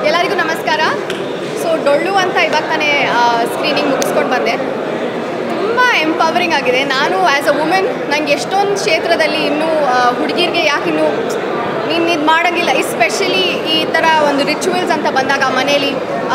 ಎಲ್ಲರಿಗೂ ನಮಸ್ಕಾರ ಸೊ ಡೊಳ್ಳು ಅಂತ ಇವಾಗ ತಾನೇ ಸ್ಕ್ರೀನಿಂಗ್ ಮುಗಿಸ್ಕೊಂಡು ಬಂದೆ ತುಂಬ ಎಂಪವರಿಂಗ್ ಆಗಿದೆ ನಾನು ಆ್ಯಸ್ ಅ ವುಮೆನ್ ನನಗೆ ಎಷ್ಟೊಂದು ಕ್ಷೇತ್ರದಲ್ಲಿ ಇನ್ನೂ ಹುಡುಗಿರಿಗೆ ಯಾಕೆ ಇನ್ನೂ ನೀನು ಇದು ಮಾಡೋಂಗಿಲ್ಲ ಎಸ್ಪೆಷಲಿ ಈ ಥರ ಒಂದು ರಿಚುವಲ್ಸ್ ಅಂತ ಬಂದಾಗ ಮನೇಲಿ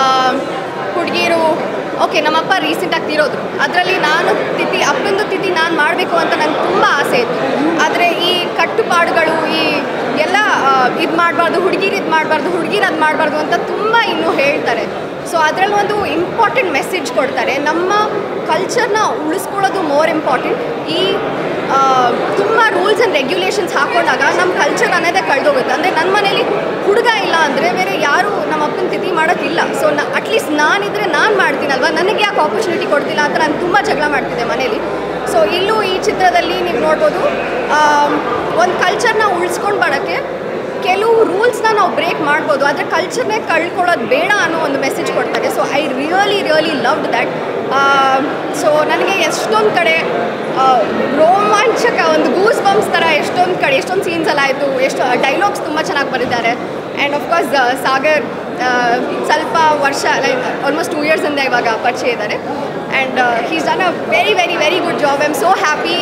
ಹುಡುಗಿರು ಓಕೆ ನಮ್ಮಪ್ಪ ರೀಸೆಂಟಾಗಿ ತೀರೋದು ಅದರಲ್ಲಿ ನಾನು ತಿಥಿ ಅಪ್ಪಂದು ತಿಥಿ ನಾನು ಮಾಡಬೇಕು ಅಂತ ನಂಗೆ ತುಂಬ ಆಸೆ ಇತ್ತು ಆದರೆ ಈ ಕಟ್ಟುಪಾಡುಗಳು ಈ ಎಲ್ಲ ಇದು ಮಾಡಬಾರ್ದು ಹುಡುಗಿರು ಇದು ಮಾಡಬಾರ್ದು ಹುಡುಗಿರು ಅದು ಮಾಡಬಾರ್ದು ಅಂತ ತುಂಬ ಇನ್ನೂ ಹೇಳ್ತಾರೆ ಸೊ ಅದರಲ್ಲಿ ಒಂದು ಇಂಪಾರ್ಟೆಂಟ್ ಮೆಸೇಜ್ ಕೊಡ್ತಾರೆ ನಮ್ಮ ಕಲ್ಚರ್ನ ಉಳಿಸ್ಕೊಳ್ಳೋದು ಮೋರ್ ಇಂಪಾರ್ಟೆಂಟ್ ಈ ತುಂಬ ರೂಲ್ಸ್ ಆ್ಯಂಡ್ ರೆಗ್ಯುಲೇಷನ್ಸ್ ಹಾಕೊಂಡಾಗ ನಮ್ಮ ಕಲ್ಚರ್ ಅನ್ನೋದೇ ಕಳೆದೋಗುತ್ತೆ ಅಂದರೆ ನನ್ನ ಮನೇಲಿ ಹುಡುಗ ಇಲ್ಲ ಅಂದರೆ ಬೇರೆ ಯಾರೂ ನಮ್ಮ ಅಪ್ಪನ ತಿಥಿ ಮಾಡೋಕ್ಕಿಲ್ಲ ಸೊ ನ ಅಟ್ಲೀಸ್ಟ್ ನಾನಿದ್ರೆ ನಾನು ಮಾಡ್ತೀನಲ್ವ ನನಗೆ ಯಾಕೆ ಆಪರ್ಚುನಿಟಿ ಕೊಡ್ತಿಲ್ಲ ಅಂತ ನಾನು ತುಂಬ ಜಗಳ ಮಾಡ್ತಿದ್ದೆ ಮನೇಲಿ ಸೊ ಇಲ್ಲೂ ಈ ಚಿತ್ರದಲ್ಲಿ ನೀವು ನೋಡ್ಬೋದು ಒಂದು ಕಲ್ಚರ್ನ ಉಳಿಸ್ಕೊಂಡು ಬರೋಕ್ಕೆ ಕೆಲವು ರೂಲ್ಸ್ನ ನಾವು ಬ್ರೇಕ್ ಮಾಡ್ಬೋದು ಆದರೆ ಕಲ್ಚರ್ನೇ ಕಳ್ಕೊಳ್ಳೋದು ಬೇಡ ಅನ್ನೋ ಒಂದು ಮೆಸೇಜ್ ಕೊಡ್ತಾರೆ so I really really loved that so ನನಗೆ ಎಷ್ಟೊಂದು ಕಡೆ ಆ, ರೋಮಾಂಚಕ ಒಂದು ಗೂಸ್ ಬಂಪ್ಸ್ ಥರ ಎಷ್ಟೊಂದು ಕಡೆ ಎಷ್ಟೊಂದು ಸೀನ್ಸ್ ಎಲ್ಲ ಆಯಿತು ಎಷ್ಟು ಡೈಲಾಗ್ಸ್ ತುಂಬ ಚೆನ್ನಾಗಿ ಬರೆದಿದ್ದಾರೆ ಆ್ಯಂಡ್ ಆಫ್ಕೋರ್ಸ್ ಸಾಗರ್ ಆ, ಸ್ವಲ್ಪ ವರ್ಷ ಲೈಕ್ ಆಲ್ಮೋಸ್ಟ್ ಟೂ ಇಯರ್ಸಿಂದ ಇವಾಗ ಪರಿಚಯ ಇದ್ದಾರೆ and he's done a very very very good job I am so happy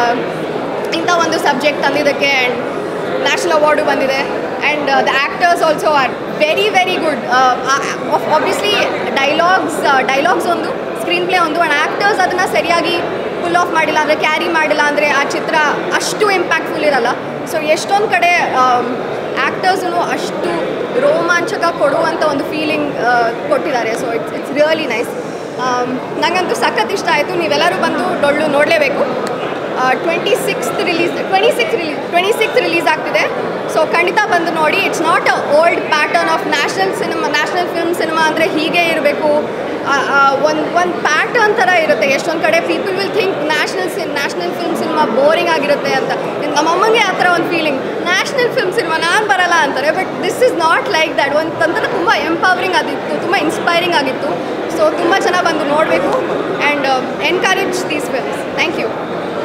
ಇಂಥ ಒಂದು ಸಬ್ಜೆಕ್ಟ್ ತಂದಿದ್ದಕ್ಕೆ ಆ್ಯಂಡ್ ನ್ಯಾಷನಲ್ ಅವಾರ್ಡು ಬಂದಿದೆ and the actors also are very very good obviously dialogues dialogues ಒಂದು screenplay ಒಂದು and actors ಅದನ್ನು ಸರಿಯಾಗಿ full of ಮಾಡಿಲ್ಲ ಅಂದರೆ ಕ್ಯಾರಿ ಮಾಡಿಲ್ಲ ಅಂದರೆ ಆ ಚಿತ್ರ ಅಷ್ಟು ಇಂಪ್ಯಾಕ್ಟ್ಫುಲ್ ಇರಲ್ಲ ಸೊ ಎಷ್ಟೊಂದು ಕಡೆ ಆ್ಯಕ್ಟರ್ಸು ಅಷ್ಟು ರೋಮಾಂಚಕ ಕೊಡುವಂಥ ಒಂದು ಫೀಲಿಂಗ್ ಕೊಟ್ಟಿದ್ದಾರೆ so it's it's really nice ನನಗಂತೂ ಸಖತ್ ಇಷ್ಟ ಆಯಿತು ನೀವೆಲ್ಲರೂ ಬಂದು ಡೊಳ್ಳು ನೋಡಲೇಬೇಕು twenty sixth release twenty six release twenty six release ಆಗ್ತಿದೆ ಸೊ ಖಂಡಿತ ಬಂದು ನೋಡಿ it's not a old pattern of national cinema national film cinema ಅಂದರೆ ಹೀಗೆ ಇರಬೇಕು ಒಂದು ಒಂದು ಪ್ಯಾಟರ್ನ್ ಥರ ಇರುತ್ತೆ ಎಷ್ಟೊಂದು ಕಡೆ ಪೀಪಲ್ ವಿಲ್ ಥಿಂಕ್ ನ್ಯಾಷನಲ್ ಸಿನ್ ನ್ಯಾಷನಲ್ ಫಿಲ್ಮ್ ಸಿನಿಮಾ ಬೋರಿಂಗ್ ಆಗಿರುತ್ತೆ ಅಂತ ನಮ್ಮಮ್ಮಂಗೆ ಆ ಥರ ಒಂದು ಫೀಲಿಂಗ್ ನ್ಯಾಷನಲ್ ಫಿಲ್ಮ್ ಸಿನಿಮಾ ನಾನು ಬರಲ್ಲ ಅಂತಾರೆ but this is not like that ಒಂದು ತಂತ್ರ ತುಂಬ ಎಂಪವರಿಂಗ್ ಆಗಿತ್ತು ತುಂಬ ಇನ್ಸ್ಪೈರಿಂಗ್ ಆಗಿತ್ತು ಸೊ ತುಂಬ ಜನ ಬಂದು ನೋಡಬೇಕು and encourage these films thank you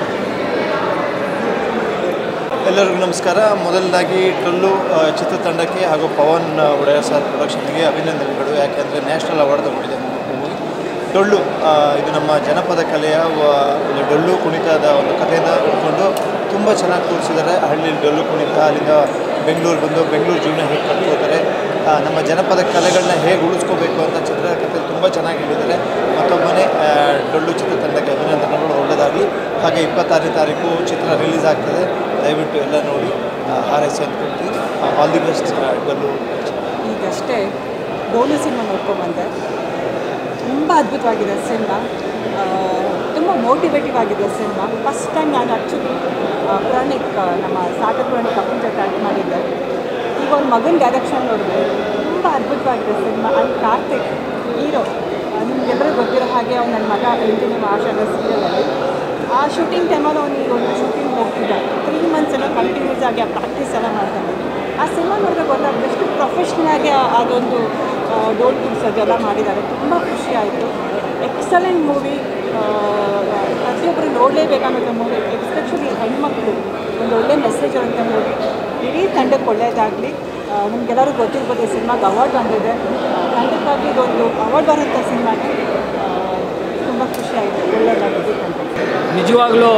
ಎಲ್ಲರಿಗೂ ನಮಸ್ಕಾರ ಮೊದಲದಾಗಿ ಟೊಲ್ಲು ಆ, ಚಿತ್ರತಂಡಕ್ಕೆ ಹಾಗೂ ಪವನ್ ಆ, ಒಡೆಯರ್ ಸರ್ ಪ್ರೊಡಕ್ಷನ್ಗೆ ಅಭಿನಂದನೆಗಳು ಯಾಕೆಂದರೆ ನ್ಯಾಷನಲ್ ಅವಾರ್ಡ್ ತಗೊಂಡಿದೆ ಮೂವಿ ಡೊಳ್ಳು ಆ, ಇದು ನಮ್ಮ ಜನಪದ ಕಲೆಯ ವ- ಒಂದು ಡೊಳ್ಳು ಕುಣಿತದ ಒಂದು ಕಥೆಯಿಂದ ಉಟ್ಕೊಂಡು ತುಂಬ ಚೆನ್ನಾಗಿ ತೋರಿಸಿದ್ದಾರೆ ಹಳ್ಳಿ ಡೊಳ್ಳು ಕುಣಿತ ಅಲ್ಲಿಂದ ಬೆಂಗಳೂರು ಬಂದು ಬೆಂಗಳೂರು ಜೀವನ ಹೇಗೆ ಕಟ್ಕೋತಾರೆ ಆ, ನಮ್ಮ ಜನಪದ ಕಲೆಗಳನ್ನ ಹೇಗೆ ಉಳಿಸ್ಕೋಬೇಕು ಅಂತ ಚಿತ್ರಕಥೆ ತುಂಬ ಚೆನ್ನಾಗಿ ಹೇಳಿದ್ದಾರೆ ಮತ್ತೊಬ್ಬನೇ ಆ, ಡೊಳ್ಳು ಚಿತ್ರತಂಡಕ್ಕೆ ಅಭಿನಂದನೆಗಳು ಒಳ್ಳೆಯದಾಗಲಿ ಹಾಗೆ ಇಪ್ಪತ್ತಾರನೇ ತಾರೀಕು ಚಿತ್ರ ರಿಲೀಸ್ ಆಗ್ತದೆ ದಯವಿಟ್ಟು ಎಲ್ಲ ನೋಡಿ ಆ, ಹಾರೈಸಿ ಅಂದ್ಕೊಳ್ತೀವಿ ಆಲ್ ದಿ ಬೆಸ್ಟ್ ಡೊಳ್ಳು ಈಗಷ್ಟೇ ಡೋಲು ಸಿನಿಮಾ ನೋಡ್ಕೊಂಬಂದೆ ತುಂಬ ಅದ್ಭುತವಾಗಿದೆ ಸಿನಿಮಾ ತುಂಬ ಮೋಟಿವೇಟಿವ್ ಆಗಿದೆ ಸಿನಿಮಾ ಫಸ್ಟ್ ಟೈಮ್ ನಾನು ಆ್ಯಕ್ಚುಲಿ ಪುರಾಣಿಕ್ ಆ, ನಮ್ಮ ಸಾಗರ್ ಪುರಾಣಿಕ್ ಅಪ್ಪನ ಜೊತೆ ಆ್ಯಕ್ಟ್ ಮಾಡಿದ್ದೆ ಈಗ ಒಂದು ಮಗನ ಡೈರೆಕ್ಷನ್ ನೋಡಿದೆ ತುಂಬ ಅದ್ಭುತವಾಗಿದೆ ಸಿನಿಮಾ ಅಲ್ಲಿ ಕಾರ್ತಿಕ್ ಹೀರೋ ನಿಮಗೆಲ್ಲರೂ ಗೊತ್ತಿರೋ ಹಾಗೆ ಅವ್ನು ನನ್ನ ಮಗ ಇಂಜಿನಿಯರ್ ಆಶಾದ ಸೀರಿಯಲಲ್ಲಿ ಆ ಶೂಟಿಂಗ್ ಟೈಮಲ್ಲಿ ಅವನು ಈಗ ಒಂದು ಶೂಟಿಂಗ್ ಹೋಗ್ತಿದ್ದ ತ್ರೀ ಮಂತ್ಸ್ ಎಲ್ಲ ಕಂಟಿನ್ಯೂಸ್ ಆಗಿ ಆ ಪ್ರಾಕ್ಟೀಸ್ ಎಲ್ಲ ಮಾಡ್ತಾನೆ ಆ ಸಿನಿಮಾ ನೋಡಿದ್ರೆ ಗೊತ್ತಾಗುತ್ತೆ ಎಷ್ಟು ಪ್ರೊಫೆಷ್ನಲ್ ಆಗಿ ಆ- ಅದೊಂದು ಡೋಲ್ ಕುಡ್ಸೋದು ಎಲ್ಲ ಮಾಡಿದ್ದಾರೆ ತುಂಬ ಖುಷಿ ಆಯಿತು ಎಕ್ಸಲೆಂಟ್ ಮೂವಿ ಪ್ರತಿಯೊಬ್ಬರು ನೋಡಲೇಬೇಕಾಗುತ್ತೆ ಮೂವಿ ಎಸ್ಪೆಷಲಿ ಹೆಣ್ಮಕ್ಳು ಒಂದು ಒಳ್ಳೆ ಮೆಸೇಜ್ ಅಂತ ಮೂವಿ ಇಡೀ ತಂಡಕ್ಕೆ ಒಳ್ಳೆಯದಾಗಲಿ ನಿಮಗೆಲ್ಲರೂ ಗೊತ್ತಿರ್ಬೋದು ಈ ಸಿನಿಮಾಗೆ ಅವಾರ್ಡ್ ಬಂದಿದೆ ಆ, ಖಂಡಿತವಾಗಿ ಇದೊಂದು ಅವಾರ್ಡ್ ಬರೋಂಥ ಸಿನಿಮಾಗೆ ತುಂಬ ಖುಷಿ ಆಯಿತು ಒಳ್ಳೆಯದಾಗಿದೆ ತಂಡಕ್ಕೆ ನಿಜವಾಗ್ಲೂ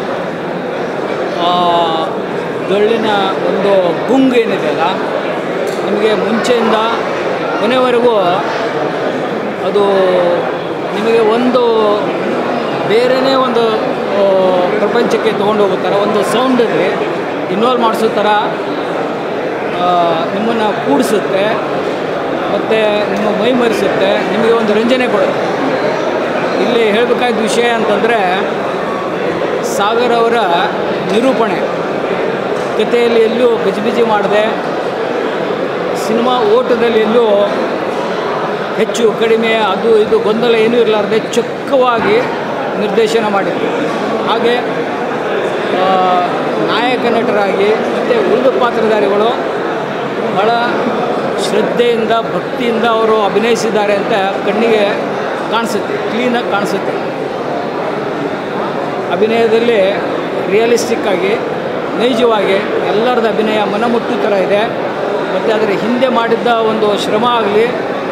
ಆ, ಡೊಳ್ಳಿನ ಒಂದು ಗುಂಗು ಏನಿದೆಯಲ್ಲ ನಿಮಗೆ ಮುಂಚೆಯಿಂದ ಕೊನೆವರೆಗೂ ಅದು ನಿಮಗೆ ಒಂದು ಬೇರೆಯೇ ಒಂದು ಆ, ಪ್ರಪಂಚಕ್ಕೆ ತೊಗೊಂಡು ಹೋಗೋ ಥರ ಒಂದು ಸೌಂಡಲ್ಲಿ ಇನ್ವಾಲ್ವ್ ಮಾಡಿಸೋ ಥರ ನಿಮ್ಮನ್ನು ಕೂಡಿಸುತ್ತೆ ಮತ್ತು ನಿಮ್ಮ ಮೈ ಮರೆಸುತ್ತೆ ನಿಮಗೆ ಒಂದು ರಂಜನೆ ಕೊಡುತ್ತೆ ಇಲ್ಲಿ ಹೇಳಬೇಕಾದ ವಿಷಯ ಅಂತಂದರೆ ಸಾಗರ್ ಅವರ ನಿರೂಪಣೆ ಕಥೆಯಲ್ಲಿ ಎಲ್ಲೂ ಗಜಿಬಿಜಿ ಮಾಡದೆ ಸಿನಿಮಾ ಓಟದಲ್ಲಿ ಎಲ್ಲೂ ಹೆಚ್ಚು ಕಡಿಮೆ ಅದು ಇದು ಗೊಂದಲ ಏನೂ ಇರಲಾರ್ದೆ ಚೊಕ್ಕವಾಗಿ ನಿರ್ದೇಶನ ಮಾಡಿದ್ರು ಹಾಗೆ ಆ, ನಾಯಕ ನಟರಾಗಿ ಮತ್ತು ಉಳಿದ ಪಾತ್ರಧಾರಿಗಳು ಭಾಳ ಶ್ರದ್ಧೆಯಿಂದ ಭಕ್ತಿಯಿಂದ ಅವರು ಅಭಿನಯಿಸಿದ್ದಾರೆ ಅಂತ ಕಣ್ಣಿಗೆ ಕಾಣಿಸುತ್ತೆ ಕ್ಲೀನಾಗಿ ಕಾಣಿಸುತ್ತೆ ಅಭಿನಯದಲ್ಲಿ ರಿಯಲಿಸ್ಟಿಕ್ ಆಗಿ ನೈಜವಾಗಿ ಎಲ್ಲರದ್ದು ಅಭಿನಯ ಮನಮುಟ್ಟು ಥರ ಇದೆ ಮತ್ತು ಅದರ ಹಿಂದೆ ಮಾಡಿದ್ದ ಒಂದು ಶ್ರಮ ಆಗಲಿ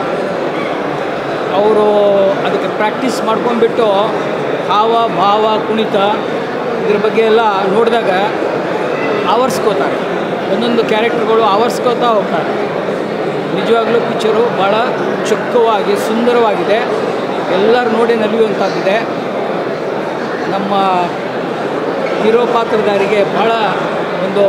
ಅವರು ಅದಕ್ಕೆ ಪ್ರಾಕ್ಟೀಸ್ ಮಾಡ್ಕೊಂಡ್ಬಿಟ್ಟು ಹಾವ ಭಾವ ಕುಣಿತ ಇದ್ರ ಬಗ್ಗೆ ಎಲ್ಲ ನೋಡಿದಾಗ ಆವರಿಸ್ಕೋತಾರೆ ಒಂದೊಂದು ಕ್ಯಾರೆಕ್ಟರ್ಗಳು ಆವರಿಸ್ಕೋತಾ ಹೋಗ್ತಾರೆ ನಿಜವಾಗ್ಲೂ ಪಿಕ್ಚರು ಭಾಳ ಚೊಕ್ಕವಾಗಿ ಸುಂದರವಾಗಿದೆ ಎಲ್ಲರೂ ನೋಡಿ ನಲಿಯುವಂಥದ್ದಿದೆ ನಮ್ಮ ಹೀರೋ ಪಾತ್ರಧಾರಿಗೆ ಭಾಳ ಒಂದು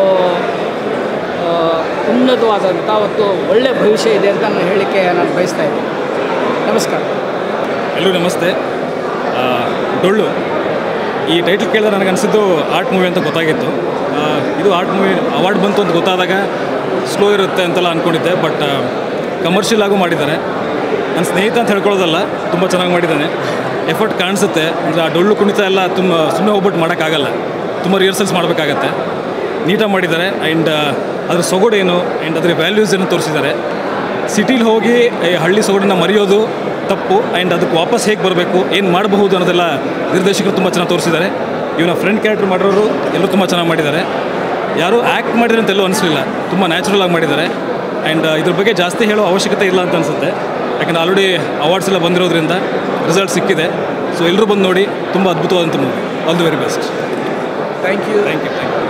ಆ, ಉನ್ನತವಾದಂಥ ಒಂದು ಒಳ್ಳೆಯ ಭವಿಷ್ಯ ಇದೆ ಅಂತ ನಾನು ಹೇಳಲಿಕ್ಕೆ ನಾನು ಬಯಸ್ತಾ ಇದ್ದೀನಿ ನಮಸ್ಕಾರ ಎಲ್ಲರಿಗೂ ನಮಸ್ತೆ ಆ, ಡೊಳ್ಳು ಈ ಟೈಟಲ್ ಕೇಳಿದ್ರೆ ನನಗೆ ಅನಿಸಿದ್ದು ಆರ್ಟ್ ಮೂವಿ ಅಂತ ಗೊತ್ತಾಗಿತ್ತು ಆ, ಇದು ಆರ್ಟ್ ಮೂವಿ ಅವಾರ್ಡ್ ಬಂತು ಅಂತ ಗೊತ್ತಾದಾಗ ಸ್ಲೋ ಇರುತ್ತೆ ಅಂತೆಲ್ಲ ಅಂದ್ಕೊಂಡಿದ್ದೆ ಬಟ್ ಕಮರ್ಷಿಯಲ್ ಆಗು ಮಾಡಿದ್ದಾರೆ ನನ್ನ ಸ್ನೇಹಿತ ಅಂತ ಹೇಳ್ಕೊಳ್ಳೋದಲ್ಲ ತುಂಬ ಚೆನ್ನಾಗಿ ಮಾಡಿದ್ದಾನೆ ಎಫರ್ಟ್ ಕಾಣಿಸುತ್ತೆ ಅಂದರೆ ಆ ಡೊಳ್ಳು ಕುಣಿತ ಎಲ್ಲ ತುಂಬ ಸುಮ್ಮನೆ ಹೋಗ್ಬಿಟ್ಟು ಮಾಡೋಕ್ಕಾಗಲ್ಲ ತುಂಬ ರಿಹರ್ಸಲ್ಸ್ ಮಾಡಬೇಕಾಗತ್ತೆ ನೀಟಾಗಿ ಮಾಡಿದ್ದಾರೆ ಆ್ಯಂಡ್ ಅದ್ರ ಸೊಗಡೇನು ಆ್ಯಂಡ್ ಅದ್ರ ವ್ಯಾಲ್ಯೂಸ್ ಏನು ತೋರಿಸಿದ್ದಾರೆ ಸಿಟಿಲಿ ಹೋಗಿ ಈ ಹಳ್ಳಿ ಸೊಗಡನ್ನ ಮರೆಯೋದು ತಪ್ಪು ಆ್ಯಂಡ್ ಅದಕ್ಕೆ ವಾಪಸ್ ಹೇಗೆ ಬರಬೇಕು ಏನು ಮಾಡಬಹುದು ಅನ್ನೋದೆಲ್ಲ ನಿರ್ದೇಶಕರು ತುಂಬ ಚೆನ್ನಾಗಿ ತೋರಿಸಿದ್ದಾರೆ ಇವನ ಫ್ರೆಂಡ್ ಕ್ಯಾರೆಕ್ಟರ್ ಮಾಡಿರೋರು ಎಲ್ಲರೂ ತುಂಬ ಚೆನ್ನಾಗಿ ಮಾಡಿದ್ದಾರೆ ಯಾರೂ ಆ್ಯಕ್ಟ್ ಮಾಡಿದ್ರೆ ಅಂತ ಎಲ್ಲೂ ಅನಿಸಲಿಲ್ಲ ತುಂಬ ನ್ಯಾಚುರಲ್ ಆಗಿ ಮಾಡಿದ್ದಾರೆ ಆ್ಯಂಡ್ ಇದ್ರ ಬಗ್ಗೆ ಜಾಸ್ತಿ ಹೇಳೋ ಅವಶ್ಯಕತೆ ಇಲ್ಲ ಅಂತ ಅನಿಸುತ್ತೆ ಯಾಕಂದರೆ ಆಲ್ರೆಡಿ ಅವಾರ್ಡ್ಸ್ ಎಲ್ಲ ಬಂದಿರೋದ್ರಿಂದ ರಿಸಲ್ಟ್ ಸಿಕ್ಕಿದೆ ಸೊ ಎಲ್ಲರೂ ಬಂದು ನೋಡಿ ತುಂಬ ಅದ್ಭುತವಾದಂಥ movie all the very best thank you thank you thank you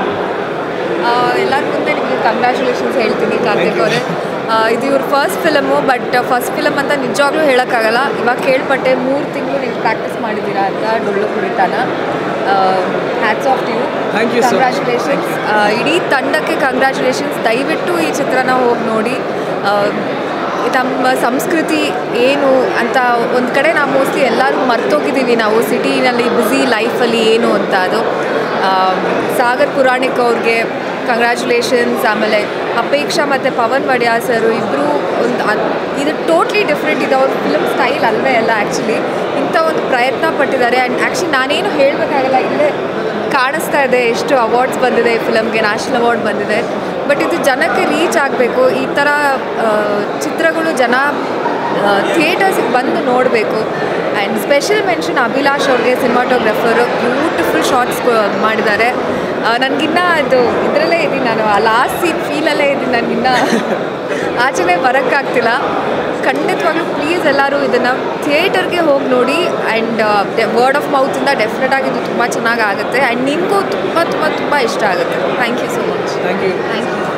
ಎಲ್ಲರ ಮುಂದೆ ನಿಮಗೆ ಕಂಗ್ರ್ಯಾಚುಲೇಷನ್ಸ್ ಹೇಳ್ತೀನಿ ಕಾರ್ತಿಕ್ ಅವರೇ ಇದು ಇವ್ರ first film but first film ಅಂತ ನಿಜವಾಗ್ಲೂ ಹೇಳೋಕ್ಕಾಗಲ್ಲ ಇವಾಗ ಕೇಳ್ಪಟ್ಟೆ ಮೂರು ತಿಂಗಳು ನೀವು ಪ್ರಾಕ್ಟೀಸ್ ಮಾಡಿದ್ದೀರಾ ಅಂತ ಡೊಳ್ಳು ಕುಣಿತಾನ hats off you Thank you, sir. Congratulations ಇಡೀ ತಂಡಕ್ಕೆ ಕಂಗ್ರ್ಯಾಚುಲೇಷನ್ಸ್ ದಯವಿಟ್ಟು ಈ ಚಿತ್ರನ ಹೋಗಿ ನೋಡಿ ಆ, ನಮ್ಮ ಸಂಸ್ಕೃತಿ ಏನು ಅಂತ ಒಂದು ಕಡೆ ನಾವು ಮೋಸ್ಟ್ಲಿ ಎಲ್ಲರೂ ಮರ್ತೋಗಿದ್ದೀವಿ ನಾವು ಸಿಟಿನಲ್ಲಿ ಬ್ಯುಸಿ ಲೈಫಲ್ಲಿ ಏನು ಅಂತ ಅದು ಆ, ಸಾಗರ್ ಪುರಾಣಿಕ್ ಅವ್ರಿಗೆ ಕಂಗ್ರ್ಯಾಚುಲೇಷನ್ಸ್ ಆಮೇಲೆ ಅಪೇಕ್ಷಾ ಮತ್ತು ಪವನ್ ವಡ್ಯಾ ಸರು ಇಬ್ಬರು ಒಂದು ಅದ್- ಇದು ಟೋಟ್ಲಿ ಡಿಫ್ರೆಂಟ್ ಇದೆ ಅವ್ರ ಫಿಲ್ಮ್ ಸ್ಟೈಲ್ ಅಲ್ವೇ ಅಲ್ಲ ಆ್ಯಕ್ಚುಲಿ ಇಂಥ ಒಂದು ಪ್ರಯತ್ನ ಪಟ್ಟಿದ್ದಾರೆ ಆ್ಯಂಡ್ ಆ್ಯಕ್ಚುಲಿ ನಾನೇನು ಹೇಳಬೇಕಾಗಲ್ಲ ಇಲ್ಲೇ ಕಾಣಿಸ್ತಾ ಇದೆ ಎಷ್ಟು ಅವಾರ್ಡ್ಸ್ ಬಂದಿದೆ ಈ ಫಿಲಮ್ಗೆ ನ್ಯಾಷನಲ್ ಅವಾರ್ಡ್ ಬಂದಿದೆ ಬಟ್ ಇದು ಜನಕ್ಕೆ ರೀಚ್ ಆಗಬೇಕು ಈ ಥರ ಆ, ಚಿತ್ರಗಳು ಜನ ಥಿಯೇಟರ್ಸಿಗೆ ಬಂದು ನೋಡಬೇಕು ಆ್ಯಂಡ್ ಸ್ಪೆಷಲ್ ಮೆನ್ಷನ್ ಅಭಿಲಾಷ್ ಅವ್ರಿಗೆ ಸಿನಿಮಾಟೋಗ್ರಫರು ಬ್ಯೂಟಿಫುಲ್ ಶಾರ್ಟ್ಸ್ ಮಾಡಿದ್ದಾರೆ ನನಗಿನ್ನ ಅದು ಇದರಲ್ಲೇ ಇದ್ದೀನಿ ನಾನು ಆ ಲಾಸ್ಟ್ ಸೀಟ್ ಫೀಲಲ್ಲೇ ಇದ್ದೀನಿ ನನಗಿನ್ನ ಆಚೆನೇ ಬರೋಕ್ಕಾಗ್ತಿಲ್ಲ ಖಂಡಿತವಾಗ್ಲೂ ಪ್ಲೀಸ್ ಎಲ್ಲರೂ ಇದನ್ನು ಥಿಯೇಟರ್ಗೆ ಹೋಗಿ ನೋಡಿ ಆ್ಯಂಡ್ ವರ್ಡ್ ಆಫ್ ಮೌತಿಂದ ಡೆಫಿನೆಟಾಗಿ ಇದು ತುಂಬ ಚೆನ್ನಾಗಿ ಆಗುತ್ತೆ ಆ್ಯಂಡ್ ನಿಮಗೂ ತುಂಬ ತುಂಬ ತುಂಬ ಇಷ್ಟ ಆಗುತ್ತೆ thank you so much thank you thank you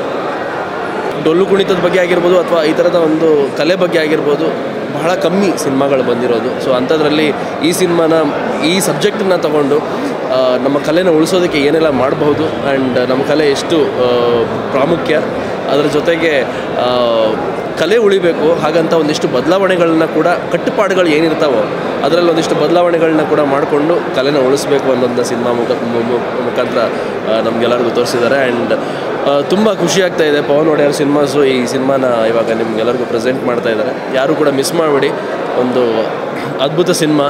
Dollu ಕುಣಿತದ ಬಗ್ಗೆ ಆಗಿರ್ಬೋದು ಅಥವಾ ಈ ಥರದ ಒಂದು ಕಲೆ ಬಗ್ಗೆ ಆಗಿರ್ಬೋದು ಬಹಳ ಕಮ್ಮಿ ಸಿನಿಮಾಗಳು ಬಂದಿರೋದು ಸೊ ಅಂಥದ್ರಲ್ಲಿ ಈ ಸಿನಿಮಾನ ಈ ಸಬ್ಜೆಕ್ಟನ್ನು ತಗೊಂಡು ಆ, ನಮ್ಮ ಕಲೆನ ಉಳಿಸೋದಕ್ಕೆ ಏನೆಲ್ಲ ಮಾಡಬಹುದು ಆ್ಯಂಡ್ ನಮ್ಮ ಕಲೆ ಎಷ್ಟು ಆ, ಪ್ರಾಮುಖ್ಯ ಅದರ ಜೊತೆಗೆ ಆ, ಕಲೆ ಉಳಿಬೇಕು ಹಾಗಂತ ಒಂದಿಷ್ಟು ಬದಲಾವಣೆಗಳನ್ನ ಕೂಡ ಕಟ್ಟುಪಾಡುಗಳು ಏನಿರ್ತಾವೋ ಅದರಲ್ಲಿ ಒಂದಿಷ್ಟು ಬದಲಾವಣೆಗಳನ್ನ ಕೂಡ ಮಾಡಿಕೊಂಡು ಕಲೆನ ಉಳಿಸ್ಬೇಕು ಅನ್ನೋದನ್ನ ಸಿನಿಮಾ ಮುಖ ಮು- ಮು- ಮುಖಾಂತರ ನಮಗೆಲ್ಲರಿಗೂ ತೋರಿಸಿದ್ದಾರೆ ಆ್ಯಂಡ್ ತುಂಬ ಖುಷಿ ಆಗ್ತಾ ಇದೆ ಪವನ್ ಒಡೆಯರ್ ಸಿನಿಮಾಸು ಈ ಸಿನಿಮಾನ ಇವಾಗ ನಿಮ್ಗೆಲ್ಲರಿಗೂ ಪ್ರೆಸೆಂಟ್ ಮಾಡ್ತಾ ಇದ್ದಾರೆ ಯಾರು ಕೂಡ ಮಿಸ್ ಮಾಡಬೇಡಿ ಒಂದು ಅದ್ಭುತ ಸಿನಿಮಾ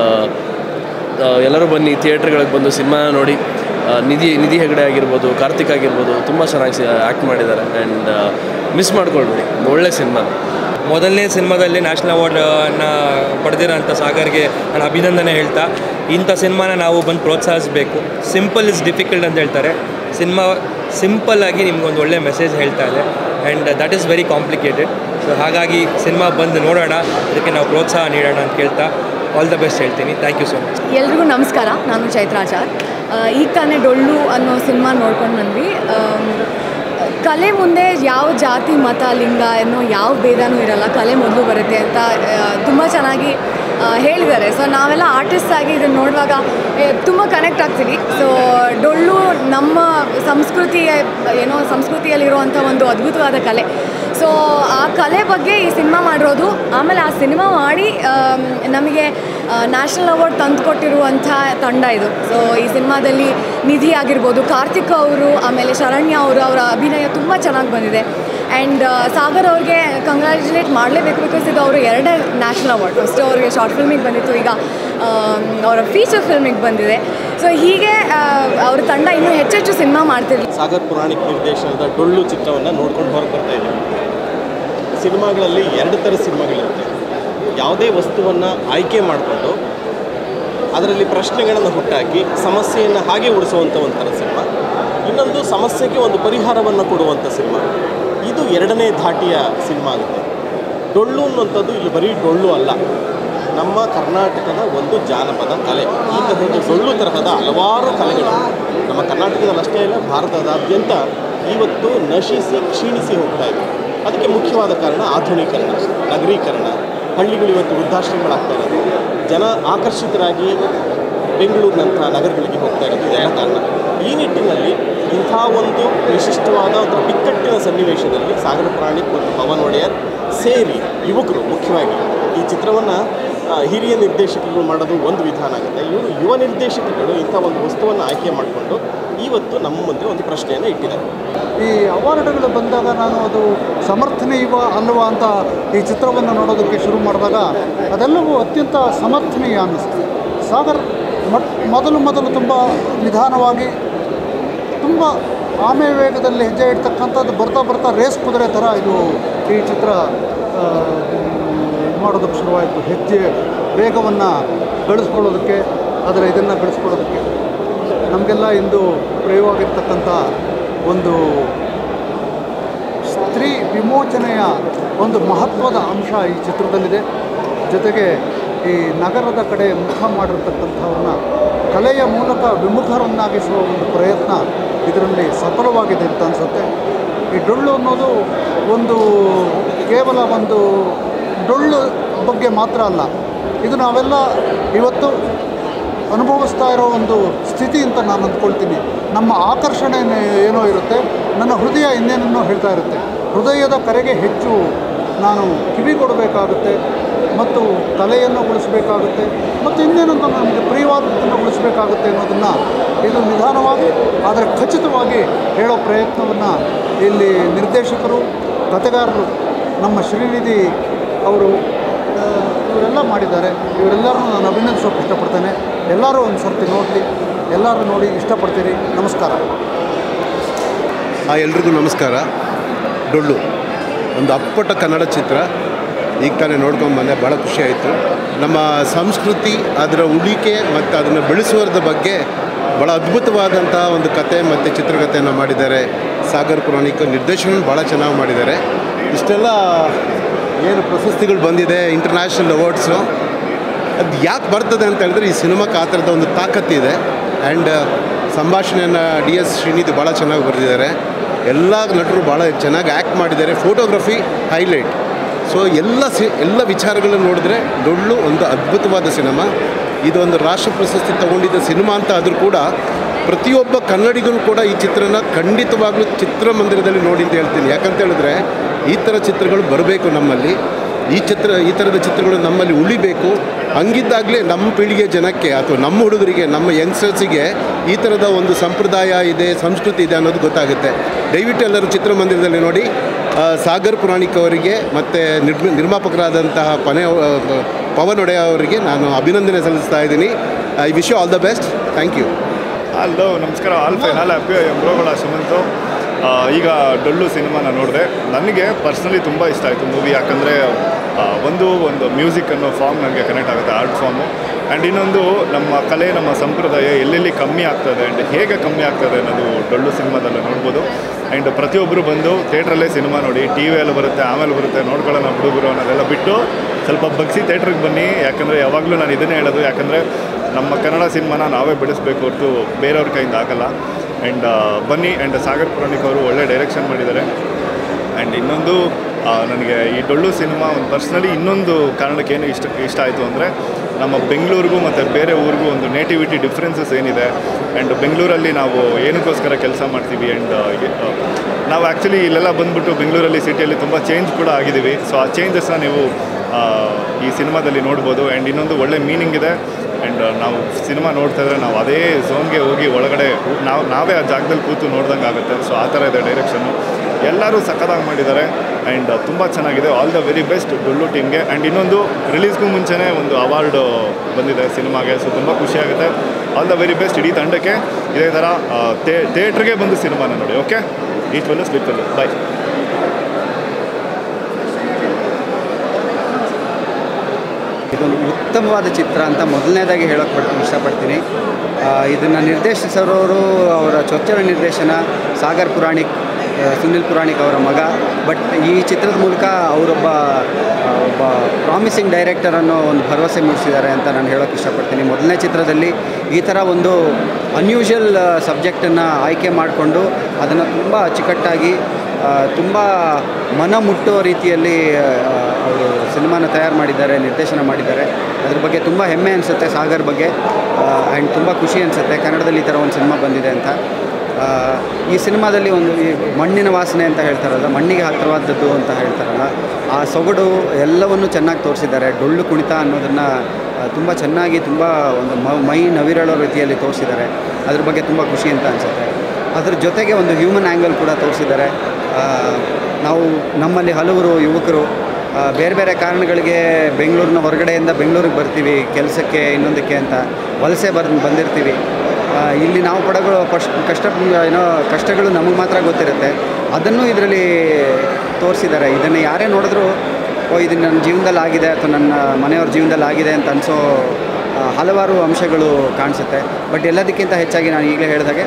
ಎಲ್ಲರೂ ಬನ್ನಿ ಥಿಯೇಟ್ರ್ಗಳಿಗೆ ಬಂದು ಸಿನಿಮಾ ನೋಡಿ ಆ, ನಿಧಿ ನಿಧಿ ಹೆಗಡೆ ಆಗಿರ್ಬೋದು ಕಾರ್ತಿಕ್ ಆಗಿರ್ಬೋದು ತುಂಬ ಚೆನ್ನಾಗಿ ಆ್ಯಕ್ಟ್ ಮಾಡಿದ್ದಾರೆ ಆ್ಯಂಡ್ ಮಿಸ್ ಮಾಡ್ಕೊಳ್ಬೇಡಿ ಒಳ್ಳೆ ಸಿನಿಮಾ ಮೊದಲನೇ ಸಿನಿಮಾದಲ್ಲಿ ನ್ಯಾಷನಲ್ ಅವಾರ್ಡನ್ನ ಪಡೆದಿರೋಂಥ ಸಾಗರ್ಗೆ ನಾನು ಅಭಿನಂದನೆ ಹೇಳ್ತಾ ಇಂಥ ಸಿನಿಮಾನ ನಾವು ಬಂದು ಪ್ರೋತ್ಸಾಹಿಸಬೇಕು ಸಿಂಪಲ್ ಇಸ್ ಡಿಫಿಕಲ್ಟ್ ಅಂತ ಹೇಳ್ತಾರೆ ಸಿನಿಮಾ ಸಿಂಪಲ್ಲಾಗಿ ನಿಮ್ಗೊಂದು ಒಳ್ಳೆ ಮೆಸೇಜ್ ಹೇಳ್ತಾ ಇದೆ and that is very complicated so ಹಾಗಾಗಿ ಸಿನಿಮಾ ಬಂದು ನೋಡೋಣ ಇದಕ್ಕೆ ನಾವು ಪ್ರೋತ್ಸಾಹ ನೀಡೋಣ ಅಂತ ಕೇಳ್ತಾ ಆಲ್ ದ ಬೆಸ್ಟ್ ಹೇಳ್ತೀನಿ ಥ್ಯಾಂಕ್ ಯು ಸೊ ಮಚ್ ಎಲ್ರಿಗೂ ನಮಸ್ಕಾರ ನಾನು ಚೈತ್ರಾಚಾರ್ ಆ, ಈಗ ತಾನೇ ಡೊಳ್ಳು ಅನ್ನೋ ಸಿನಿಮಾ ನೋಡ್ಕೊಂಡು ಬಂದ್ವಿ ಆಮ್, ಕಲೆ ಮುಂದೆ ಯಾವ ಜಾತಿ ಮತ ಲಿಂಗ ಅನ್ನೋ ಯಾವ ಭೇದನೂ ಇರಲ್ಲ ಕಲೆ ಮೊದಲು ಬರುತ್ತೆ ಅಂತ ತುಂಬ ಚೆನ್ನಾಗಿ ಆ, ಹೇಳಿದ್ದಾರೆ ಸೊ ನಾವೆಲ್ಲ ಆರ್ಟಿಸ್ಟ್ ಆಗಿ ಇದನ್ನು ನೋಡುವಾಗ ತುಂಬ ಕನೆಕ್ಟ್ ಆಗ್ತೀವಿ ಸೊ ಡೊಳ್ಳು ನಮ್ಮ ಸಂಸ್ಕೃತಿ ಏನೋ ಸಂಸ್ಕೃತಿಯಲ್ಲಿರುವಂಥ ಒಂದು ಅದ್ಭುತವಾದ ಕಲೆ ಸೊ ಆ ಕಲೆ ಬಗ್ಗೆ ಈ ಸಿನಿಮಾ ಮಾಡಿರೋದು ಆಮೇಲೆ ಆ ಸಿನಿಮಾ ಮಾಡಿ ಆಮ್, ನಮಗೆ ನ್ಯಾಷನಲ್ ಅವಾರ್ಡ್ ತಂದುಕೊಟ್ಟಿರುವಂಥ ತಂಡ ಇದು ಸೊ ಈ ಸಿನಿಮಾದಲ್ಲಿ ನಿಧಿ ಆಗಿರ್ಬೋದು ಕಾರ್ತಿಕ್ ಅವರು ಆಮೇಲೆ ಶರಣ್ಯ ಅವರು ಅವರ ಅಭಿನಯ ತುಂಬ ಚೆನ್ನಾಗಿ ಬಂದಿದೆ ಆ್ಯಂಡ್ ಸಾಗರ್ ಅವ್ರಿಗೆ ಕಂಗ್ರ್ಯಾಚುಲೇಟ್ ಮಾಡಲೇಬೇಕು ಬಿಕಾಸ್ ಇದು ಅವರು ಎರಡೇ ನ್ಯಾಷನಲ್ ಅವಾರ್ಡ್ ಫಸ್ಟ್ ಅವ್ರಿಗೆ ಶಾರ್ಟ್ ಫಿಲ್ಮಿಗೆ ಬಂದಿತ್ತು ಈಗ ಆಮ್, ಅವರ ಫೀಚರ್ ಫಿಲ್ಮಿಗೆ ಬಂದಿದೆ ಸೊ ಹೀಗೆ ಆ, ಅವ್ರ ತಂಡ ಇನ್ನೂ ಹೆಚ್ಚೆಚ್ಚು ಸಿನಿಮಾ ಮಾಡ್ತಿರ್ಲಿ ಸಾಗರ್ ಪುರಾಣಿಕ್ ನಿರ್ದೇಶನದ ಡೊಳ್ಳು ಚಿತ್ರವನ್ನು ನೋಡ್ಕೊಂಡು ಹೊರಗೆ ಬರ್ತಾ ಇದ್ದೀವಿ ಸಿನಿಮಾಗಳಲ್ಲಿ ಎರಡು ಥರ ಸಿನಿಮಾಗಳಿರುತ್ತೆ ಯಾವುದೇ ವಸ್ತುವನ್ನು ಆಯ್ಕೆ ಮಾಡಿಕೊಂಡು ಅದರಲ್ಲಿ ಪ್ರಶ್ನೆಗಳನ್ನು ಹುಟ್ಟಾಕಿ ಸಮಸ್ಯೆಯನ್ನು ಹಾಗೆ ಉಳಿಸುವಂಥ ಒಂಥರ ಸಿನಿಮಾ ಇನ್ನೊಂದು ಸಮಸ್ಯೆಗೆ ಒಂದು ಪರಿಹಾರವನ್ನು ಕೊಡುವಂಥ ಸಿನಿಮಾ ಇದು ಎರಡನೇ ಧಾಟಿಯ ಸಿನಿಮಾ ಆಗುತ್ತೆ ಡೊಳ್ಳು ಅನ್ನುವಂಥದ್ದು ಇಲ್ಲಿ ಬರೀ ಡೊಳ್ಳು ಅಲ್ಲ ನಮ್ಮ ಕರ್ನಾಟಕದ ಒಂದು ಜಾನಪದ ಕಲೆ ಈ ತರಹದ ಡೊಳ್ಳು ತರಹದ ಹಲವಾರು ಕಲೆಗಳು ನಮ್ಮ ಕರ್ನಾಟಕದಲ್ಲಿ ಅಷ್ಟೇ ಇಲ್ಲ ಭಾರತದಾದ್ಯಂತ ಇವತ್ತು ನಶಿಸಿ ಕ್ಷೀಣಿಸಿ ಹೋಗ್ತಾ ಇದೆ ಅದಕ್ಕೆ ಮುಖ್ಯವಾದ ಕಾರಣ ಆಧುನೀಕರಣ ನಗರೀಕರಣ ಹಳ್ಳಿಗಳು ಇವತ್ತು ವೃದ್ಧಾಶ್ರಮಗಳಾಗ್ತಾ ಇರೋದು ಜನ ಆಕರ್ಷಿತರಾಗಿ ಬೆಂಗಳೂರಿನಂತಹ ನಗರಗಳಿಗೆ ಹೋಗ್ತಾ ಇರೋದು ಇದೆಲ್ಲ ಕಾರಣ ಈ ನಿಟ್ಟಿನಲ್ಲಿ ಇಂಥ ಒಂದು ವಿಶಿಷ್ಟವಾದ ಒಂದು ಬಿಕ್ಕಟ್ಟಿನ ಸನ್ನಿವೇಶದಲ್ಲಿ ಸಾಗರ ಪ್ರಾಣಿಕ್ ಮತ್ತು ಪವನ್ ಒಡೆಯರ್ ಸೇರಿ ಯುವಕರು ಮುಖ್ಯವಾಗಿ ಈ ಚಿತ್ರವನ್ನು ಹಿರಿಯ ನಿರ್ದೇಶಕರು ಮಾಡೋದು ಒಂದು ವಿಧಾನ ಆಗುತ್ತೆ ಇವರು ಯುವ ನಿರ್ದೇಶಕರುಗಳು ಇಂಥ ಒಂದು ವಸ್ತುವನ್ನು ಆಯ್ಕೆ ಮಾಡಿಕೊಂಡು ಇವತ್ತು ನಮ್ಮ ಮುಂದೆ ಒಂದು ಪ್ರಶ್ನೆಯನ್ನು ಇಟ್ಟಿದ್ದಾರೆ ಈ ಅವಾರ್ಡ್ಗಳು ಬಂದಾಗ ನಾನು ಅದು ಸಮರ್ಥನೀಯವ ಅಲ್ಲವಾ ಅಂತ ಈ ಚಿತ್ರವನ್ನು ನೋಡೋದಕ್ಕೆ ಶುರು ಮಾಡಿದಾಗ ಅದೆಲ್ಲವೂ ಅತ್ಯಂತ ಸಮರ್ಥನೀಯ ಅನ್ನಿಸ್ತು ಸಾಗರ್ ಮೊಟ್ ಮೊದಲು ಮೊದಲು ತುಂಬ ನಿಧಾನವಾಗಿ ತುಂಬ ಆಮೆ ವೇಗದಲ್ಲಿ ಹೆಜ್ಜೆ ಇಡ್ತಕ್ಕಂಥದ್ದು ಬರ್ತಾ ಬರ್ತಾ ರೇಸ್ ಕುದುರೆ ಥರ ಇದು ಈ ಚಿತ್ರ ಆ, ಇದು ಮಾಡೋದಕ್ಕೆ ಶುರುವಾಯಿತು ಹೆಜ್ಜೆ ವೇಗವನ್ನು ಗಳಿಸ್ಕೊಳ್ಳೋದಕ್ಕೆ ಅದರ ಇದನ್ನು ಗಳಿಸ್ಕೊಳ್ಳೋದಕ್ಕೆ ನಮಗೆಲ್ಲ ಇಂದು ಪ್ರಿಯವಾಗಿರ್ತಕ್ಕಂಥ ಒಂದು ಸ್ತ್ರೀ ವಿಮೋಚನೆಯ ಒಂದು ಮಹತ್ವದ ಅಂಶ ಈ ಚಿತ್ರದಲ್ಲಿದೆ ಜೊತೆಗೆ ಈ ನಗರದ ಕಡೆ ಮುಖ ಮಾಡಿರ್ತಕ್ಕಂಥವ್ರನ್ನ ಕಲೆಯ ಮೂಲಕ ವಿಮುಖರನ್ನಾಗಿಸುವ ಒಂದು ಪ್ರಯತ್ನ ಇದರಲ್ಲಿ ಸಫಲವಾಗಿದೆ ಅಂತ ಅನಿಸುತ್ತೆ ಈ ಡೊಳ್ಳು ಅನ್ನೋದು ಒಂದು ಕೇವಲ ಒಂದು ಡೊಳ್ಳು ಬಗ್ಗೆ ಮಾತ್ರ ಅಲ್ಲ ಇದು ನಾವೆಲ್ಲ ಇವತ್ತು ಅನುಭವಿಸ್ತಾ ಇರೋ ಒಂದು ಸ್ಥಿತಿ ಅಂತ ನಾನು ಅಂದ್ಕೊಳ್ತೀನಿ ನಮ್ಮ ಆಕರ್ಷಣೆ ಏನೋ ಇರುತ್ತೆ ನನ್ನ ಹೃದಯ ಇನ್ನೇನನ್ನೋ ಹೇಳ್ತಾ ಇರುತ್ತೆ ಹೃದಯದ ಕರೆಗೆ ಹೆಚ್ಚು ನಾನು ಕಿವಿ ಕೊಡಬೇಕಾಗುತ್ತೆ ಮತ್ತು ಕಲೆಯನ್ನು ಉಳಿಸಬೇಕಾಗುತ್ತೆ ಮತ್ತು ಇನ್ನೇನಂತ ನಮಗೆ ಪ್ರಿಯವಾದದ್ದನ್ನು ಉಳಿಸಬೇಕಾಗುತ್ತೆ ಅನ್ನೋದನ್ನು ಇದು ನಿಧಾನವಾಗಿ ಆದರೆ ಖಚಿತವಾಗಿ ಹೇಳೋ ಪ್ರಯತ್ನವನ್ನು ಇಲ್ಲಿ ನಿರ್ದೇಶಕರು ಕಥೆಗಾರರು ನಮ್ಮ ಶ್ರೀನಿಧಿ ಅವರು ಆ, ಇವರೆಲ್ಲ ಮಾಡಿದ್ದಾರೆ ಇವರೆಲ್ಲರನ್ನು ನಾನು ಅಭಿನಂದಿಸೋಕೆ ಇಷ್ಟಪಡ್ತೇನೆ ಎಲ್ಲರೂ ಒಂದು ಸರ್ತಿ ನೋಡಲಿ ಎಲ್ಲರೂ ನೋಡಿ ಇಷ್ಟಪಡ್ತೀರಿ ನಮಸ್ಕಾರ ಆ ಎಲ್ರಿಗೂ ನಮಸ್ಕಾರ ಡೊಳ್ಳು ಒಂದು ಅಪ್ಪಟ ಕನ್ನಡ ಚಿತ್ರ ಈಗ ತಾನೇ ನೋಡ್ಕೊಂಬಂದೆ ಭಾಳ ಖುಷಿ ಆಯಿತು ನಮ್ಮ ಸಂಸ್ಕೃತಿ ಅದರ ಉಳಿಕೆ ಮತ್ತು ಅದನ್ನು ಬೆಳೆಸುವುದ್ರ ಬಗ್ಗೆ ಭಾಳ ಅದ್ಭುತವಾದಂಥ ಒಂದು ಕತೆ ಮತ್ತು ಚಿತ್ರಕಥೆಯನ್ನು ಮಾಡಿದ್ದಾರೆ ಸಾಗರ್ ಪುರಾಣಿಕ ನಿರ್ದೇಶನ ಭಾಳ ಚೆನ್ನಾಗಿ ಮಾಡಿದ್ದಾರೆ ಇಷ್ಟೆಲ್ಲ ಏನು ಪ್ರಶಸ್ತಿಗಳು ಬಂದಿದೆ ಇಂಟರ್ನ್ಯಾಷನಲ್ ಅವಾರ್ಡ್ಸು ಅದು ಯಾಕೆ ಬರ್ತದೆ ಅಂತ ಹೇಳಿದ್ರೆ ಈ ಸಿನಿಮಾಕ್ಕೆ ಆ ಥರದ ಒಂದು ತಾಕತ್ತಿದೆ ಆ್ಯಂಡ್ ಸಂಭಾಷಣೆಯನ್ನು ಡಿ ಎಸ್ ಶ್ರೀನಿಧಿ ಭಾಳ ಚೆನ್ನಾಗಿ ಬರೆದಿದ್ದಾರೆ ಎಲ್ಲ ನಟರು ಭಾಳ ಚೆನ್ನಾಗಿ ಆ್ಯಕ್ಟ್ ಮಾಡಿದ್ದಾರೆ ಫೋಟೋಗ್ರಫಿ ಹೈಲೈಟ್ ಸೊ ಎಲ್ಲ ಸಿ ಎಲ್ಲ ವಿಚಾರಗಳನ್ನು ನೋಡಿದ್ರೆ ಡೊಳ್ಳು ಒಂದು ಅದ್ಭುತವಾದ ಸಿನಿಮಾ ಇದೊಂದು ರಾಷ್ಟ್ರ ಪ್ರಶಸ್ತಿ ತಗೊಂಡಿದ್ದ ಸಿನಿಮಾ ಅಂತ ಆದರೂ ಕೂಡ ಪ್ರತಿಯೊಬ್ಬ ಕನ್ನಡಿಗನು ಕೂಡ ಈ ಚಿತ್ರನ ಖಂಡಿತವಾಗ್ಲೂ ಚಿತ್ರಮಂದಿರದಲ್ಲಿ ನೋಡಿ ಅಂತ ಹೇಳ್ತೀನಿ ಯಾಕಂತ ಹೇಳಿದ್ರೆ ಈ ಥರ ಚಿತ್ರಗಳು ಬರಬೇಕು ನಮ್ಮಲ್ಲಿ ಈ ಚಿತ್ರ ಈ ಥರದ ಚಿತ್ರಗಳು ನಮ್ಮಲ್ಲಿ ಉಳಿಬೇಕು ಹಂಗಿದ್ದಾಗಲೇ ನಮ್ಮ ಪೀಳಿಗೆ ಜನಕ್ಕೆ ಅಥವಾ ನಮ್ಮ ಹುಡುಗರಿಗೆ ನಮ್ಮ ಯಂಗ್ಸ್ಟರ್ಸಿಗೆ ಈ ಥರದ ಒಂದು ಸಂಪ್ರದಾಯ ಇದೆ ಸಂಸ್ಕೃತಿ ಇದೆ ಅನ್ನೋದು ಗೊತ್ತಾಗುತ್ತೆ ದಯವಿಟ್ಟು ಎಲ್ಲರೂ ಚಿತ್ರಮಂದಿರದಲ್ಲಿ ನೋಡಿ ಆ, ಸಾಗರ್ ಪುರಾಣಿಕ್ ಅವರಿಗೆ ಮತ್ತು ನಿರ್ಮ ನಿರ್ಮಾಪಕರಾದಂತಹ ಪನೆ ಆ, ಪವನ್ ಒಡೆಯ ಅವರಿಗೆ ನಾನು ಅಭಿನಂದನೆ ಸಲ್ಲಿಸ್ತಾ ಇದ್ದೀನಿ I wish you all the best thank you hello ನಮಸ್ಕಾರ ಆಲ್ ಫೈನಲ್ ಹ್ಯಾಪಿ ಎಂಬ್ರೋಗಳ ಸುಮಂತು ಆ, ಈಗ ಡೊಳ್ಳು ಸಿನಿಮಾನ ನೋಡಿದೆ ನನಗೆ ಪರ್ಸ್ನಲಿ ತುಂಬ ಇಷ್ಟ ಆಯಿತು ಮೂವಿ ಯಾಕಂದರೆ ಒಂದು ಒಂದು ಮ್ಯೂಸಿಕ್ ಅನ್ನೋ ಫಾರ್ಮ್ ನನಗೆ ಕನೆಕ್ಟ್ ಆಗುತ್ತೆ ಆರ್ಟ್ ಫಾರ್ಮು ಆ್ಯಂಡ್ ಇನ್ನೊಂದು ನಮ್ಮ ಕಲೆ ನಮ್ಮ ಸಂಪ್ರದಾಯ ಎಲ್ಲೆಲ್ಲಿ ಕಮ್ಮಿ ಆಗ್ತದೆ ಆ್ಯಂಡ್ ಹೇಗೆ ಕಮ್ಮಿ ಆಗ್ತದೆ ಅನ್ನೋದು ಡೊಳ್ಳು ಸಿನಿಮಾದಲ್ಲೇ ನೋಡ್ಬೋದು ಆ್ಯಂಡ್ ಪ್ರತಿಯೊಬ್ಬರು ಬಂದು ಥಿಯೇಟ್ರಲ್ಲೇ ಸಿನಿಮಾ ನೋಡಿ ಟಿ ವಿಯಲ್ಲಿ ಬರುತ್ತೆ ಆಮೇಲೆ ಬರುತ್ತೆ ನೋಡ್ಕೊಳ್ಳೋಣ ಹುಡುಗರು ಅನ್ನೋದೆಲ್ಲ ಬಿಟ್ಟು ಸ್ವಲ್ಪ ಬಗ್ಸಿ ಥಿಯೇಟ್ರಿಗೆ ಬನ್ನಿ ಯಾಕಂದರೆ ಯಾವಾಗಲೂ ನಾನು ಇದನ್ನೇ ಹೇಳೋದು ಯಾಕಂದರೆ ನಮ್ಮ ಕನ್ನಡ ಸಿನಿಮಾನ ನಾವೇ ಬೆಳೆಸಬೇಕು ಹೊರತು ಬೇರೆಯವ್ರ ಕೈಯಿಂದ ಆಗಲ್ಲ ಆ್ಯಂಡ್ ಬನ್ನಿ ಆ್ಯಂಡ್ ಸಾಗರ್ ಪುರಾಣಿಕ್ ಅವರು ಒಳ್ಳೆ ಡೈರೆಕ್ಷನ್ ಮಾಡಿದ್ದಾರೆ ಆ್ಯಂಡ್ ಇನ್ನೊಂದು ಆ, ನನಗೆ ಈ ಡೊಳ್ಳು ಸಿನಿಮಾ ಒಂದು ಪರ್ಸ್ನಲಿ ಇನ್ನೊಂದು ಕಾರಣಕ್ಕೆ ಏನು ಇಷ್ಟ ಇಷ್ಟ ಆಯಿತು ಅಂದರೆ ನಮ್ಮ ಬೆಂಗಳೂರಿಗೂ ಮತ್ತು ಬೇರೆ ಊರಿಗೂ ಒಂದು ನೇಟಿವಿಟಿ ಡಿಫ್ರೆನ್ಸಸ್ ಏನಿದೆ ಆ್ಯಂಡ್ ಬೆಂಗಳೂರಲ್ಲಿ ನಾವು ಏನಕ್ಕೋಸ್ಕರ ಕೆಲಸ ಮಾಡ್ತೀವಿ ಆ್ಯಂಡ್ ನಾವು ಆ್ಯಕ್ಚುಲಿ ಇಲ್ಲೆಲ್ಲ ಬಂದ್ಬಿಟ್ಟು ಬೆಂಗಳೂರಲ್ಲಿ ಸಿಟಿಯಲ್ಲಿ ತುಂಬ ಚೇಂಜ್ ಕೂಡ ಆಗಿದ್ದೀವಿ ಸೊ ಆ ಚೇಂಜಸ್ನ ನೀವು ಆ, ಈ ಸಿನಿಮಾದಲ್ಲಿ ನೋಡ್ಬೋದು ಆ್ಯಂಡ್ ಇನ್ನೊಂದು ಒಳ್ಳೆ ಮೀನಿಂಗ್ ಇದೆ ಆ್ಯಂಡ್ ನಾವು ಸಿನಿಮಾ ನೋಡ್ತಾ ಇದ್ರೆ ನಾವು ಅದೇ ಝೋನ್ಗೆ ಹೋಗಿ ಒಳಗಡೆ ನಾವು ನಾವೇ ಆ ಜಾಗದಲ್ಲಿ ಕೂತು ನೋಡ್ದಂಗೆ ಆಗುತ್ತೆ ಸೊ ಆ ಥರ ಇದೆ ಡೈರೆಕ್ಷನ್ನು ಎಲ್ಲರೂ ಸಖತ್ತಾಗಿ ಮಾಡಿದ್ದಾರೆ ಆ್ಯಂಡ್ ತುಂಬ ಚೆನ್ನಾಗಿದೆ ಆಲ್ ದ ವೆರಿ ಬೆಸ್ಟ್ ಡೊಳ್ಳು ಟೀಮ್ಗೆ ಆ್ಯಂಡ್ ಇನ್ನೊಂದು ರಿಲೀಸ್ಗೂ ಮುಂಚೆನೇ ಒಂದು ಅವಾರ್ಡ್ ಬಂದಿದೆ ಸಿನಿಮಾಗೆ ಸೊ ತುಂಬ ಖುಷಿಯಾಗುತ್ತೆ ಆಲ್ ದ ವೆರಿ ಬೆಸ್ಟ್ ಇಡೀ ತಂಡಕ್ಕೆ ಇದೇ ಥರ ಥಿಯೇಟ್ರಿಗೆ ಬಂದು ಸಿನಿಮಾನ ನೋಡಿ okay eat well sleep well bye ಇದೊಂದು ಉತ್ತಮ ಉತ್ತಮವಾದ ಚಿತ್ರ ಅಂತ ಮೊದಲನೇದಾಗಿ ಹೇಳೋಕ್ಕೆ ಪಡ್ತೀನಿ ಇಷ್ಟಪಡ್ತೀನಿ ಇದನ್ನು ನಿರ್ದೇಶಿಸೋರವರು ಅವರ ಚೊಚ್ಚಲ ನಿರ್ದೇಶನ ಸಾಗರ್ ಪುರಾಣಿಕ್ ಆ, ಸುನಿಲ್ ಪುರಾಣಿಕ್ ಅವರ ಮಗ ಬಟ್ ಈ ಚಿತ್ರದ ಮೂಲಕ ಅವರೊಬ್ಬ ಆ, ಒಬ್ಬ ಪ್ರಾಮಿಸಿಂಗ್ ಡೈರೆಕ್ಟರ್ ಅನ್ನೋ ಒಂದು ಭರವಸೆ ಮೂಡಿಸಿದ್ದಾರೆ ಅಂತ ನಾನು ಹೇಳೋಕ್ಕೆ ಇಷ್ಟಪಡ್ತೀನಿ ಮೊದಲನೇ ಚಿತ್ರದಲ್ಲಿ ಈ ಥರ ಒಂದು ಅನ್ಯೂಷಲ್ ಸಬ್ಜೆಕ್ಟನ್ನು ಆಯ್ಕೆ ಮಾಡಿಕೊಂಡು ಅದನ್ನು ತುಂಬ ಅಚ್ಚುಕಟ್ಟಾಗಿ ತುಂಬ ಮನ ಮುಟ್ಟೋ ರೀತಿಯಲ್ಲಿ ಅವರು ಸಿನಿಮಾನ ತಯಾರು ಮಾಡಿದ್ದಾರೆ ನಿರ್ದೇಶನ ಮಾಡಿದ್ದಾರೆ ಅದ್ರ ಬಗ್ಗೆ ತುಂಬ ಹೆಮ್ಮೆ ಅನಿಸುತ್ತೆ ಸಾಗರ್ ಬಗ್ಗೆ ಆ್ಯಂಡ್ ತುಂಬ ಖುಷಿ ಅನಿಸುತ್ತೆ ಕನ್ನಡದಲ್ಲಿ ಈ ಥರ ಒಂದು ಸಿನಿಮಾ ಬಂದಿದೆ ಅಂತ ಆ, ಈ ಸಿನಿಮಾದಲ್ಲಿ ಒಂದು ಈ ಮಣ್ಣಿನ ವಾಸನೆ ಅಂತ ಹೇಳ್ತಾರಲ್ಲ ಮಣ್ಣಿಗೆ ಹತ್ತಿರವಾದದ್ದು ಅಂತ ಹೇಳ್ತಾರಲ್ಲ ಆ ಸೊಗಡು ಎಲ್ಲವನ್ನು ಚೆನ್ನಾಗಿ ತೋರಿಸಿದ್ದಾರೆ ಡೊಳ್ಳು ಕುಣಿತ ಅನ್ನೋದನ್ನು ತುಂಬ ಚೆನ್ನಾಗಿ ತುಂಬ ಒಂದು ಮ- ಮೈ ನವಿರಳೋ ರೀತಿಯಲ್ಲಿ ತೋರಿಸಿದ್ದಾರೆ ಅದ್ರ ಬಗ್ಗೆ ತುಂಬ ಖುಷಿ ಅಂತ ಅನಿಸುತ್ತೆ ಅದ್ರ ಜೊತೆಗೆ ಒಂದು ಹ್ಯೂಮನ್ ಆ್ಯಂಗಲ್ ಕೂಡ ತೋರಿಸಿದ್ದಾರೆ ಆ, ನಾವು ನಮ್ಮಲ್ಲಿ ಹಲವರು ಯುವಕರು ಆ, ಬೇರೆ ಬೇರೆ ಕಾರಣಗಳಿಗೆ ಬೆಂಗಳೂರಿನ ಹೊರಗಡೆಯಿಂದ ಬೆಂಗಳೂರಿಗೆ ಬರ್ತೀವಿ ಕೆಲಸಕ್ಕೆ ಇನ್ನೊಂದಕ್ಕೆ ಅಂತ ವಲಸೆ ಬರ್ ಬಂದಿರ್ತೀವಿ ಆ, ಇಲ್ಲಿ ನಾವು ಪಡಗಳು ಪಶ್ ಕಷ್ಟ ಏನೋ ಕಷ್ಟಗಳು ನಮಗೆ ಮಾತ್ರ ಗೊತ್ತಿರುತ್ತೆ ಅದನ್ನು ಇದರಲ್ಲಿ ತೋರಿಸಿದ್ದಾರೆ ಇದನ್ನು ಯಾರೇ ನೋಡಿದ್ರು ಓ ಇದು ನನ್ನ ಜೀವನದಲ್ಲಿ ಆಗಿದೆ ಅಥವಾ ನನ್ನ ಮನೆಯವ್ರ ಜೀವನದಲ್ಲಿ ಆಗಿದೆ ಅಂತ ಅನಿಸೋ ಆ, ಹಲವಾರು ಅಂಶಗಳು ಕಾಣಿಸುತ್ತೆ ಬಟ್ ಎಲ್ಲದಕ್ಕಿಂತ ಹೆಚ್ಚಾಗಿ ನಾನು ಈಗಲೇ ಹೇಳಿದಾಗೆ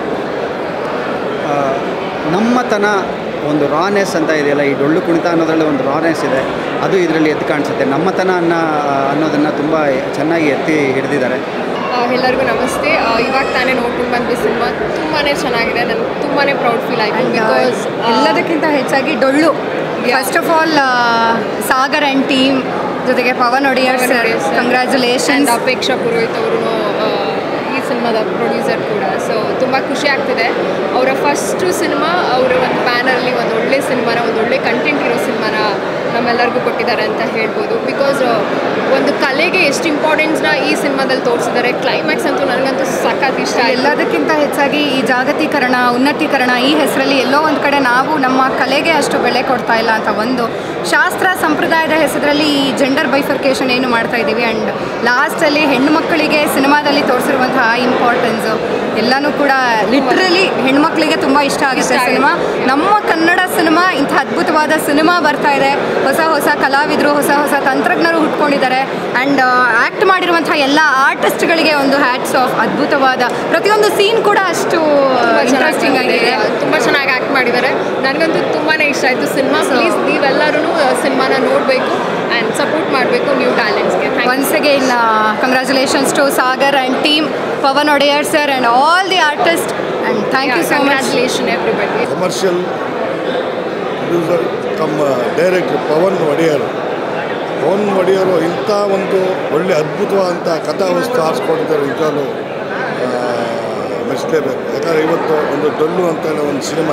ಆ, ನಮ್ಮತನ ಒಂದು ರಾನೆಸ್ ಅಂತ ಇದೆಯಲ್ಲ ಈ ಡೊಳ್ಳು ಕುಣಿತ ಅನ್ನೋದ್ರಲ್ಲಿ ಒಂದು ರಾನೆಸ್ ಇದೆ ಅದು ಇದರಲ್ಲಿ ಎದ್ದು ಕಾಣಿಸುತ್ತೆ ನಮ್ಮತನ ಅನ್ನೋ ಅನ್ನೋದನ್ನು ತುಂಬ ಚೆನ್ನಾಗಿ ಎತ್ತಿ ಹಿಡಿದಿದ್ದಾರೆ ಆ, ಎಲ್ಲರಿಗೂ ನಮಸ್ತೆ ಆ, ಇವಾಗ ತಾನೇ ನೋಡ್ಕೊಂಡು ಬಂದ್ವಿ ಸಿನಿಮಾ ತುಂಬಾ ಚೆನ್ನಾಗಿದೆ ನನಗೆ ತುಂಬಾ ಪ್ರೌಡ್ ಫೀಲ್ ಆಯಿತು ಬಿಕಾಸ್ ಎಲ್ಲದಕ್ಕಿಂತ ಹೆಚ್ಚಾಗಿ Dollu first of all Sagar and team ಜೊತೆಗೆ ಪವನ್ ಒಡೆಯರ್ ಸರ್ ಕಂಗ್ರ್ಯಾಚುಲೇಷನ್ಸ್ ಅಪೇಕ್ಷಾ ಪುರೋಹಿತ್ ಅವರು ಈ ಸಿನಿಮಾದ ಪ್ರೊಡ್ಯೂಸರ್ ಕೂಡ ಸೊ ತುಂಬ ಖುಷಿ ಆಗ್ತಿದೆ ಅವರ ಫಸ್ಟು ಸಿನಿಮಾ ಅವರ ಒಂದು ಬ್ಯಾನರಲ್ಲಿ ಒಂದು ಒಳ್ಳೆ ಸಿನಿಮಾನ ಒಂದು ಒಳ್ಳೆ ಕಂಟೆಂಟ್ ಇರೋ ಸಿನಿಮಾನ ನಮ್ಮೆಲ್ಲರಿಗೂ ಕೊಟ್ಟಿದ್ದಾರೆ ಅಂತ ಹೇಳ್ಬೋದು ಬಿಕಾಸ್ ಒಂದು ಕಲೆಗೆ ಎಷ್ಟು ಇಂಪಾರ್ಟೆನ್ಸ್ನ ಈ ಸಿನಿಮಾದಲ್ಲಿ ತೋರಿಸಿದ್ದಾರೆ ಕ್ಲೈಮ್ಯಾಕ್ಸ್ ಅಂತೂ ನನಗಂತೂ ಸಖತ್ ಇಷ್ಟ ಆಯ್ತು. ಎಲ್ಲದಕ್ಕಿಂತ ಹೆಚ್ಚಾಗಿ ಈ ಜಾಗತೀಕರಣ ಉನ್ನತೀಕರಣ ಈ ಹೆಸರಲ್ಲಿ ಎಲ್ಲೋ ಒಂದು ಕಡೆ ನಾವು ನಮ್ಮ ಕಲೆಗೆ ಅಷ್ಟು ಬೆಲೆ ಕೊಡ್ತಾ ಇಲ್ಲ ಅಂತ ಒಂದು ಶಾಸ್ತ್ರ ಸಂಪ್ರದಾಯದ ಹೆಸರಲ್ಲಿ ಈ ಜೆಂಡರ್ ಬೈಫರ್ಕೇಷನ್ ಏನು ಮಾಡ್ತಾ ಇದ್ದೀವಿ ಆ್ಯಂಡ್ ಲಾಸ್ಟಲ್ಲಿ ಹೆಣ್ಣು ಮಕ್ಕಳಿಗೆ ಸಿನಿಮಾದಲ್ಲಿ ತೋರಿಸಿರುವಂತಹ ಇಂಪಾರ್ಟೆನ್ಸು ಎಲ್ಲನೂ ಕೂಡ ಲಿಟ್ರಲಿ ಹೆಣ್ಮಕ್ಳಿಗೆ ತುಂಬ ಇಷ್ಟ ಆಗುತ್ತೆ ಸಿನಿಮಾ ನಮ್ಮ ಕನ್ನಡ ಸಿನಿಮಾ ಇಂಥ ಅದ್ಭುತವಾದ ಸಿನಿಮಾ ಬರ್ತಾ ಇದೆ ಹೊಸ ಹೊಸ ಕಲಾವಿದರು ಹೊಸ ಹೊಸ ತಂತ್ರಜ್ಞರು ಹುಟ್ಕೊಂಡಿದ್ದಾರೆ ಆ್ಯಂಡ್ ಆ್ಯಕ್ಟ್ ಮಾಡಿರುವಂಥ ಎಲ್ಲ ಆರ್ಟಿಸ್ಟ್ಗಳಿಗೆ ಒಂದು ಹ್ಯಾಟ್ಸ್ ಆಫ್ ಅದ್ಭುತವಾದ ಪ್ರತಿಯೊಂದು ಸೀನ್ ಕೂಡ ಅಷ್ಟು ತುಂಬ ಇಂಟ್ರೆಸ್ಟಿಂಗ್ ಆಗಿದೆ ತುಂಬ ಚೆನ್ನಾಗಿ ಆ್ಯಕ್ಟ್ ಮಾಡಿದ್ದಾರೆ ನನಗಂತೂ ತುಂಬಾ ಇಷ್ಟ ಆಯಿತು ಸಿನಿಮಾ ಪ್ಲೀಸ್ ನೀವೆಲ್ಲರೂ ಸಿನಿಮಾನ ನೋಡಬೇಕು ಆ್ಯಂಡ್ ಸಪೋರ್ಟ್ ಮಾಡಬೇಕು ನ್ಯೂ ಟ್ಯಾಲೆಂಟ್ಸ್ಗೆ once again congratulations to Sagar and team Pavan Wadeyar sir and all the artist and thank you so much congratulation everybody commercial producer come director Pavan Wadeyar Pavan Wadeyar ಇಂಥ ಒಂದು ಒಳ್ಳೆ ಅದ್ಭುತವಾದಂಥ ಕಥಾವಸ್ತು ಆರಿಸ್ಕೊಂಡಿದ್ದಾರೆ ನಿಜವಾಗ್ಲೂ ಆ, ಮೆಚ್ಚಲೇಬೇಕು ಯಾಕಂದರೆ ಇವತ್ತು ಒಂದು ಡೊಳ್ಳು ಅಂತ ಹೇಳೋ ಒಂದು ಸಿನಿಮಾ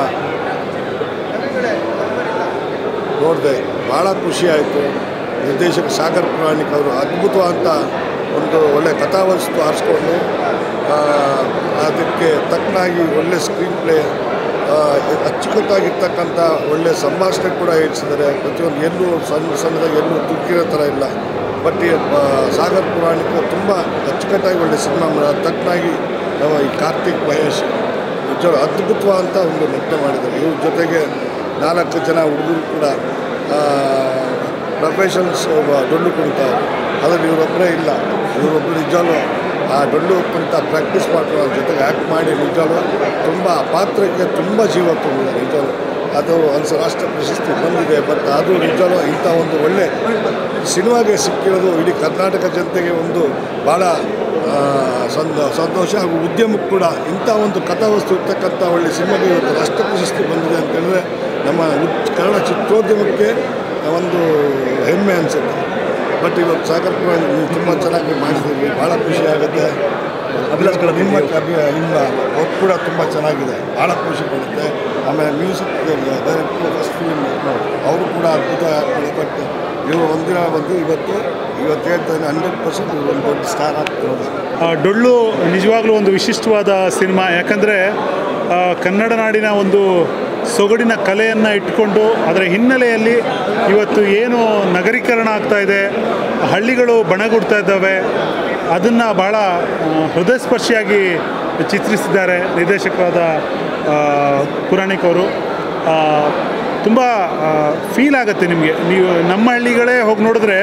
ನೋಡಿದೆ ಭಾಳ ಖುಷಿ ಆಯಿತು ನಿರ್ದೇಶಕ ಸಾಗರ್ ಪುರಾಣಿಕ್ ಅವರು ಅದ್ಭುತವಾದಂಥ ಒಂದು ಒಳ್ಳೆ ಕಥಾವಸ್ತು ಆರಿಸ್ಕೊಂಡು ಆ, ಅದಕ್ಕೆ ತಕ್ಕನಾಗಿ ಒಳ್ಳೆ ಸ್ಕ್ರೀನ್ ಪ್ಲೇ ಅಚ್ಚುಕಟ್ಟಾಗಿರ್ತಕ್ಕಂಥ ಒಳ್ಳೆ ಸಂಭಾಷಣೆ ಕೂಡ ಹೇಳ್ಸಿದ್ದಾರೆ ಪ್ರತಿಯೊಂದು ಎಲ್ಲೂ ಸಣ್ಣ ಸಣ್ಣದಾಗಿ ಎಲ್ಲೂ ತುಕ್ಕಿರೋ ಥರ ಇಲ್ಲ ಬಟ್ ಈ ಆ, ಸಾಗರ್ ಪುರಾಣಿಕ ತುಂಬ ಅಚ್ಚುಕಟ್ಟಾಗಿ ಒಳ್ಳೆ ಸಿನಿಮಾ ಮಾಡ- ತಕ್ಕನಾಗಿ ನಮ್ಮ ಈ ಕಾರ್ತಿಕ್ ಮಹೇಶ್ ನಿಜ ಅದ್ಭುತವಾದಂಥ ಒಂದು ನಟನೆ ಮಾಡಿದ್ದಾರೆ ಇವ್ರ ಜೊತೆಗೆ ನಾಲ್ಕು ಜನ ಹುಡುಗರು ಕೂಡ ಪ್ರೊಫೆಷನ್ಸ್ ಡೊಳ್ಳು ಕುಣಿತ ಅದರಲ್ಲಿ ಇವರೊಬ್ಬರೇ ಇಲ್ಲ ಇವರೊಬ್ಬರು ನಿಜವೂ ಆ ಡೊಳ್ಳು ಕುಣಿತ ಪ್ರಾಕ್ಟೀಸ್ ಮಾಡ್ಕೊಂಡು ಅದ್ರ ಜೊತೆಗೆ ಆ್ಯಕ್ಟ್ ಮಾಡಿ ನಿಜವೂ ತುಂಬ ಆ ಪಾತ್ರಕ್ಕೆ ತುಂಬ ಜೀವ ತುಂಬಿದ್ದಾರೆ ನಿಜವೂ ಅದು ಒಂದು ರಾಷ್ಟ್ರ ಪ್ರಶಸ್ತಿ ಬಂದಿದೆ ಬಟ್ ಅದು ನಿಜವೂ ಇಂಥ ಒಂದು ಒಳ್ಳೆ ಸಿನಿಮಾಗೆ ಸಿಕ್ಕಿರೋದು ಇಡೀ ಕರ್ನಾಟಕ ಜನತೆಗೆ ಒಂದು ಭಾಳ ಆ, ಸಂದ ಸಂತೋಷ ಹಾಗೂ ಉದ್ಯಮಕ್ಕೆ ಕೂಡ ಇಂಥ ಒಂದು ಕಥಾವಸ್ತು ಇರ್ತಕ್ಕಂಥ ಒಳ್ಳೆ ಸಿನಿಮಾಗೆ ಇವತ್ತು ರಾಷ್ಟ್ರ ಪ್ರಶಸ್ತಿ ಬಂದಿದೆ ಅಂತ ಹೇಳಿದ್ರೆ ನಮ್ಮ ಉತ್- ಕನ್ನಡ ಚಿತ್ರೋದ್ಯಮಕ್ಕೆ ಒಂದು ಹೆಮ್ಮೆ ಅನಿಸುತ್ತೆ ಬಟ್ ಇವತ್ತು ಸಾಗರ್ ಪುರಾಣ ನೀವು ತುಂಬ ಚೆನ್ನಾಗಿ ಮಾಡಿದ್ದೀರಿ ಭಾಳ ಖುಷಿ ಆಗುತ್ತೆ ಅಭಿಲಾಷ್ಗಳ ನಿಮ್ಮ ಅಭಿ ನಿಮ್ಮ ವರ್ಕ್ ಕೂಡ ತುಂಬ ಚೆನ್ನಾಗಿದೆ ಭಾಳ ಖುಷಿ ಪಡುತ್ತೆ ಆಮೇಲೆ ಮ್ಯೂಸಿಕ್ ಡೈರೆಕ್ಟರ್ ಫಸ್ಟ್ ಫಿಲ್ಮ್ ಅವರು ಕೂಡ ಅದ್ಭುತ ಆಗ್ತಾರೆ ಬಟ್ ಇವರು ಒಂದಿನ ಬಂದು ಇವತ್ತು ಇವತ್ತು ಹೇಳ್ತಾನೆ ಹಂಡ್ರೆಡ್ ಪರ್ಸೆಂಟ್ ಇವರು ಒಂದು ದೊಡ್ಡ ಸ್ಟಾರ್ ಆಗ್ತಿರೋದು ಆ, ಡೊಳ್ಳು ನಿಜವಾಗ್ಲೂ ಒಂದು ವಿಶಿಷ್ಟವಾದ ಸಿನಿಮಾ ಯಾಕಂದರೆ ಕನ್ನಡ ನಾಡಿನ ಒಂದು ಸೊಗಡಿನ ಕಲೆಯನ್ನು ಇಟ್ಕೊಂಡು ಅದರ ಹಿನ್ನೆಲೆಯಲ್ಲಿ ಇವತ್ತು ಏನು ನಗರೀಕರಣ ಆಗ್ತಾ ಇದೆ ಹಳ್ಳಿಗಳು ಬಣಗುಡ್ತಾ ಇದ್ದಾವೆ ಅದನ್ನು ಭಾಳ ಆ, ಹೃದಯಸ್ಪರ್ಶಿಯಾಗಿ ಚಿತ್ರಿಸಿದ್ದಾರೆ ನಿರ್ದೇಶಕರಾದ ಆ, ಪುರಾಣಿಕ್ ಅವರು ತುಂಬ ಫೀಲ್ ಆಗುತ್ತೆ ನಿಮಗೆ ನೀವು ನಮ್ಮ ಹಳ್ಳಿಗಳೇ ಹೋಗಿ ನೋಡಿದ್ರೆ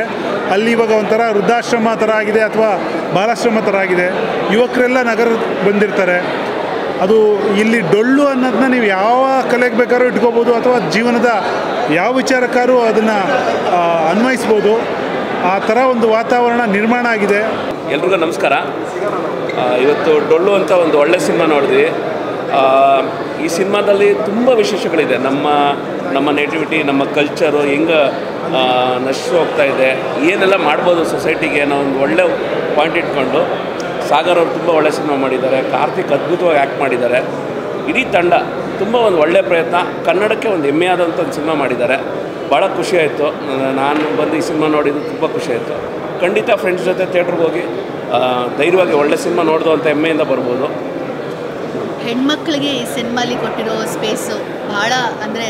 ಅಲ್ಲಿ ಇವಾಗ ಒಂಥರ ವೃದ್ಧಾಶ್ರಮ ಥರ ಆಗಿದೆ ಅಥವಾ ಬಾಲಾಶ್ರಮ ಥರ ಆಗಿದೆ ಯುವಕರೆಲ್ಲ ನಗರ ಬಂದಿರ್ತಾರೆ ಅದು ಇಲ್ಲಿ ಡೊಳ್ಳು ಅನ್ನೋದನ್ನ ನೀವು ಯಾವ ಕಲೆಗೆ ಬೇಕಾದ್ರೂ ಇಟ್ಕೋಬೋದು ಅಥವಾ ಜೀವನದ ಯಾವ ವಿಚಾರಕ್ಕಾದ್ರೂ ಅದನ್ನು ಅನ್ವಯಿಸ್ಬೋದು ಆ ಥರ ಒಂದು ವಾತಾವರಣ ನಿರ್ಮಾಣ ಆಗಿದೆ ಎಲ್ರಿಗೂ ನಮಸ್ಕಾರ ಆ, ಇವತ್ತು ಡೊಳ್ಳು ಅಂತ ಒಂದು ಒಳ್ಳೆ ಸಿನಿಮಾ ನೋಡಿದ್ವಿ ಆ, ಈ ಸಿನಿಮಾದಲ್ಲಿ ತುಂಬ ವಿಶೇಷಗಳಿದೆ ನಮ್ಮ ನಮ್ಮ ನೇಟಿವಿಟಿ ನಮ್ಮ ಕಲ್ಚರು ಹೆಂಗೆ ನಶಿಸಿ ಹೋಗ್ತಾ ಇದೆ ಏನೆಲ್ಲ ಮಾಡ್ಬೋದು ಸೊಸೈಟಿಗೆ ಅನ್ನೋ ಒಂದು ಒಳ್ಳೆ ಪಾಯಿಂಟ್ ಇಟ್ಕೊಂಡು ಸಾಗರ್ ಅವರು ತುಂಬ ಒಳ್ಳೆ ಸಿನಿಮಾ ಮಾಡಿದ್ದಾರೆ ಕಾರ್ತಿಕ್ ಅದ್ಭುತವಾಗಿ ಆ್ಯಕ್ಟ್ ಮಾಡಿದ್ದಾರೆ ಇಡೀ ತಂಡ ತುಂಬ ಒಂದು ಒಳ್ಳೆಯ ಪ್ರಯತ್ನ ಕನ್ನಡಕ್ಕೆ ಒಂದು ಹೆಮ್ಮೆಯಾದಂಥ ಒಂದು ಸಿನಿಮಾ ಮಾಡಿದ್ದಾರೆ ಭಾಳ ಖುಷಿ ಆಯಿತು ನಾನು ಬಂದು ಈ ಸಿನಿಮಾ ನೋಡಿದ್ದು ತುಂಬ ಖುಷಿ ಆಯಿತು ಖಂಡಿತ ಫ್ರೆಂಡ್ಸ್ ಜೊತೆ ಥಿಯೇಟ್ರಿಗೆ ಹೋಗಿ ಆ, ಧೈರ್ಯವಾಗಿ ಒಳ್ಳೆ ಸಿನಿಮಾ ನೋಡ್ದು ಅಂತ ಹೆಮ್ಮೆಯಿಂದ ಬರ್ಬೋದು ಹೆಣ್ಮಕ್ಳಿಗೆ ಈ ಸಿನಿಮಾಲಿ ಕೊಟ್ಟಿರೋ ಸ್ಪೇಸು ಭಾಳ ಅಂದರೆ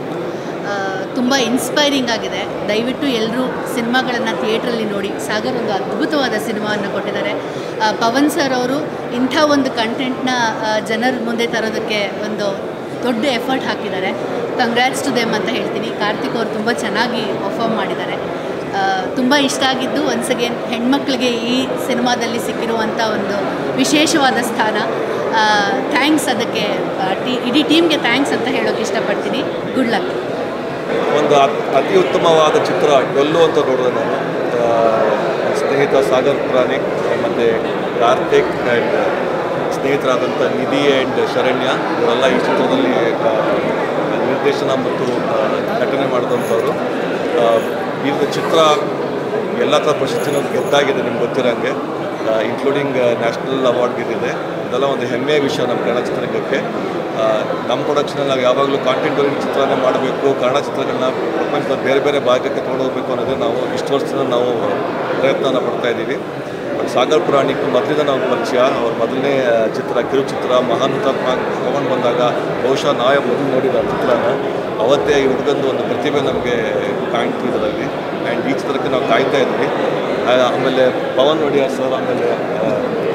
ತುಂಬ ಇನ್ಸ್ಪೈರಿಂಗ್ ಆಗಿದೆ ದಯವಿಟ್ಟು ಎಲ್ಲರೂ ಸಿನಿಮಾಗಳನ್ನು ಥಿಯೇಟ್ರಲ್ಲಿ ನೋಡಿ ಸಾಗರ್ ಒಂದು ಅದ್ಭುತವಾದ ಸಿನಿಮಾವನ್ನು ಕೊಟ್ಟಿದ್ದಾರೆ ಆ, ಪವನ್ ಸರ್ ಅವರು ಇಂಥ ಒಂದು ಕಂಟೆಂಟ್ನ ಜನರ ಮುಂದೆ ತರೋದಕ್ಕೆ ಒಂದು ದೊಡ್ಡ ಎಫರ್ಟ್ ಹಾಕಿದ್ದಾರೆ ಕಂಗ್ರ್ಯಾಟ್ಸ್ ಟು ದೆಮ್ ಅಂತ ಹೇಳ್ತೀನಿ ಕಾರ್ತಿಕ್ ಅವರು ತುಂಬ ಚೆನ್ನಾಗಿ ಪರ್ಫಾರ್ಮ್ ಮಾಡಿದ್ದಾರೆ ತುಂಬ ಇಷ್ಟ ಆಗಿದ್ದು ಒನ್ಸ್ ಅಗೇನ್ ಹೆಣ್ಮಕ್ಳಿಗೆ ಈ ಸಿನಿಮಾದಲ್ಲಿ ಸಿಕ್ಕಿರುವಂಥ ಒಂದು ವಿಶೇಷವಾದ ಸ್ಥಾನ ಥ್ಯಾಂಕ್ಸ್ ಅದಕ್ಕೆ ಆ, ಟಿ ಇಡೀ ಟೀಮ್ಗೆ ಥ್ಯಾಂಕ್ಸ್ ಅಂತ ಹೇಳೋಕ್ಕೆ ಇಷ್ಟಪಡ್ತೀನಿ ಗುಡ್ ಲಕ್ ಒಂದು ಅತ್- ಅತಿ ಉತ್ತಮವಾದ ಚಿತ್ರ ಡೊಲ್ಲು ಅಂತ ನೋಡಿದೆ ನಾನು ಆ, ಸ್ನೇಹಿತ ಸಾಗರ್ ಪುರಾಣಿಕ್ ಮತ್ತು ಕಾರ್ತಿಕ್ ಆ್ಯಂಡ್ ಸ್ನೇಹಿತರಾದಂಥ ನಿಧಿ ಆ್ಯಂಡ್ ಶರಣ್ಯ ಇವರೆಲ್ಲ ಈ ಚಿತ್ರದಲ್ಲಿ ಆ, ನಿರ್ದೇಶನ ಮತ್ತು ಆ, ನಟನೆ ಮಾಡಿದಂಥವ್ರು ಆ, ಈ ಒಂದು ಚಿತ್ರ ಎಲ್ಲ ಥರ ಪ್ರಶಸ್ತಿನ ಗೆದ್ದಾಗಿದೆ ನಿಮ್ಗೆ ಗೊತ್ತಿರೋಂಗೆ ಇನ್ಕ್ಲೂಡಿಂಗ್ ನ್ಯಾಷನಲ್ ಅವಾರ್ಡ್ ಗೆದ್ದಿದೆ ಇದೆಲ್ಲ ಒಂದು ಹೆಮ್ಮೆಯ ವಿಷಯ ನಮ್ಮ ಕನ್ನಡ ಚಿತ್ರರಂಗಕ್ಕೆ ಆ, ನಮ್ಮ ಪ್ರೊಡಕ್ಷನಲ್ಲಿ ನಾವು ಯಾವಾಗಲೂ ಕಾಂಟೆಂಟ್ ಓರಿಯೆಂಟ್ ಚಿತ್ರನೇ ಮಾಡಬೇಕು ಕನ್ನಡ ಚಿತ್ರಗಳನ್ನ ಪ್ರಪಂಚದ ಬೇರೆ ಬೇರೆ ಭಾಗಕ್ಕೆ ತೊಗೊಂಡೋಗ್ಬೇಕು ಅನ್ನೋದೇ ನಾವು ಇಷ್ಟು ವರ್ಷದಿಂದ ನಾವು ಪ್ರಯತ್ನನ ಪಡ್ತಾ ಇದ್ದೀವಿ ಬಟ್ ಸಾಗರ್ ಪುರಾಣಿಕ್ ಮೊದಲಿಂದ ನಾವು ಪರಿಚಯ ಅವ್ರ ಮೊದಲನೇ ಚಿತ್ರ ಕಿರುಚಿತ್ರ ಮಹಾನ್ ತೊಗೊಂಡು ಬಂದಾಗ ಬಹುಶಃ ನಾವೇ ಮೊದಲು ನೋಡಿದ ಆ ಚಿತ್ರನ ಅವತ್ತೇ ಈ ಹುಡುಗಂದು ಒಂದು ಪ್ರತಿಭೆ ನಮಗೆ ಕಾಣ್ತು ಇದರಲ್ಲಿ ಆ್ಯಂಡ್ ಈ ಚಿತ್ರಕ್ಕೆ ನಾವು ಕಾಯ್ತಾ ಇದ್ವಿ ಆ, ಆಮೇಲೆ ಪವನ್ ಒಡಿಯಾರ್ ಸರ್ ಆಮೇಲೆ ಆ,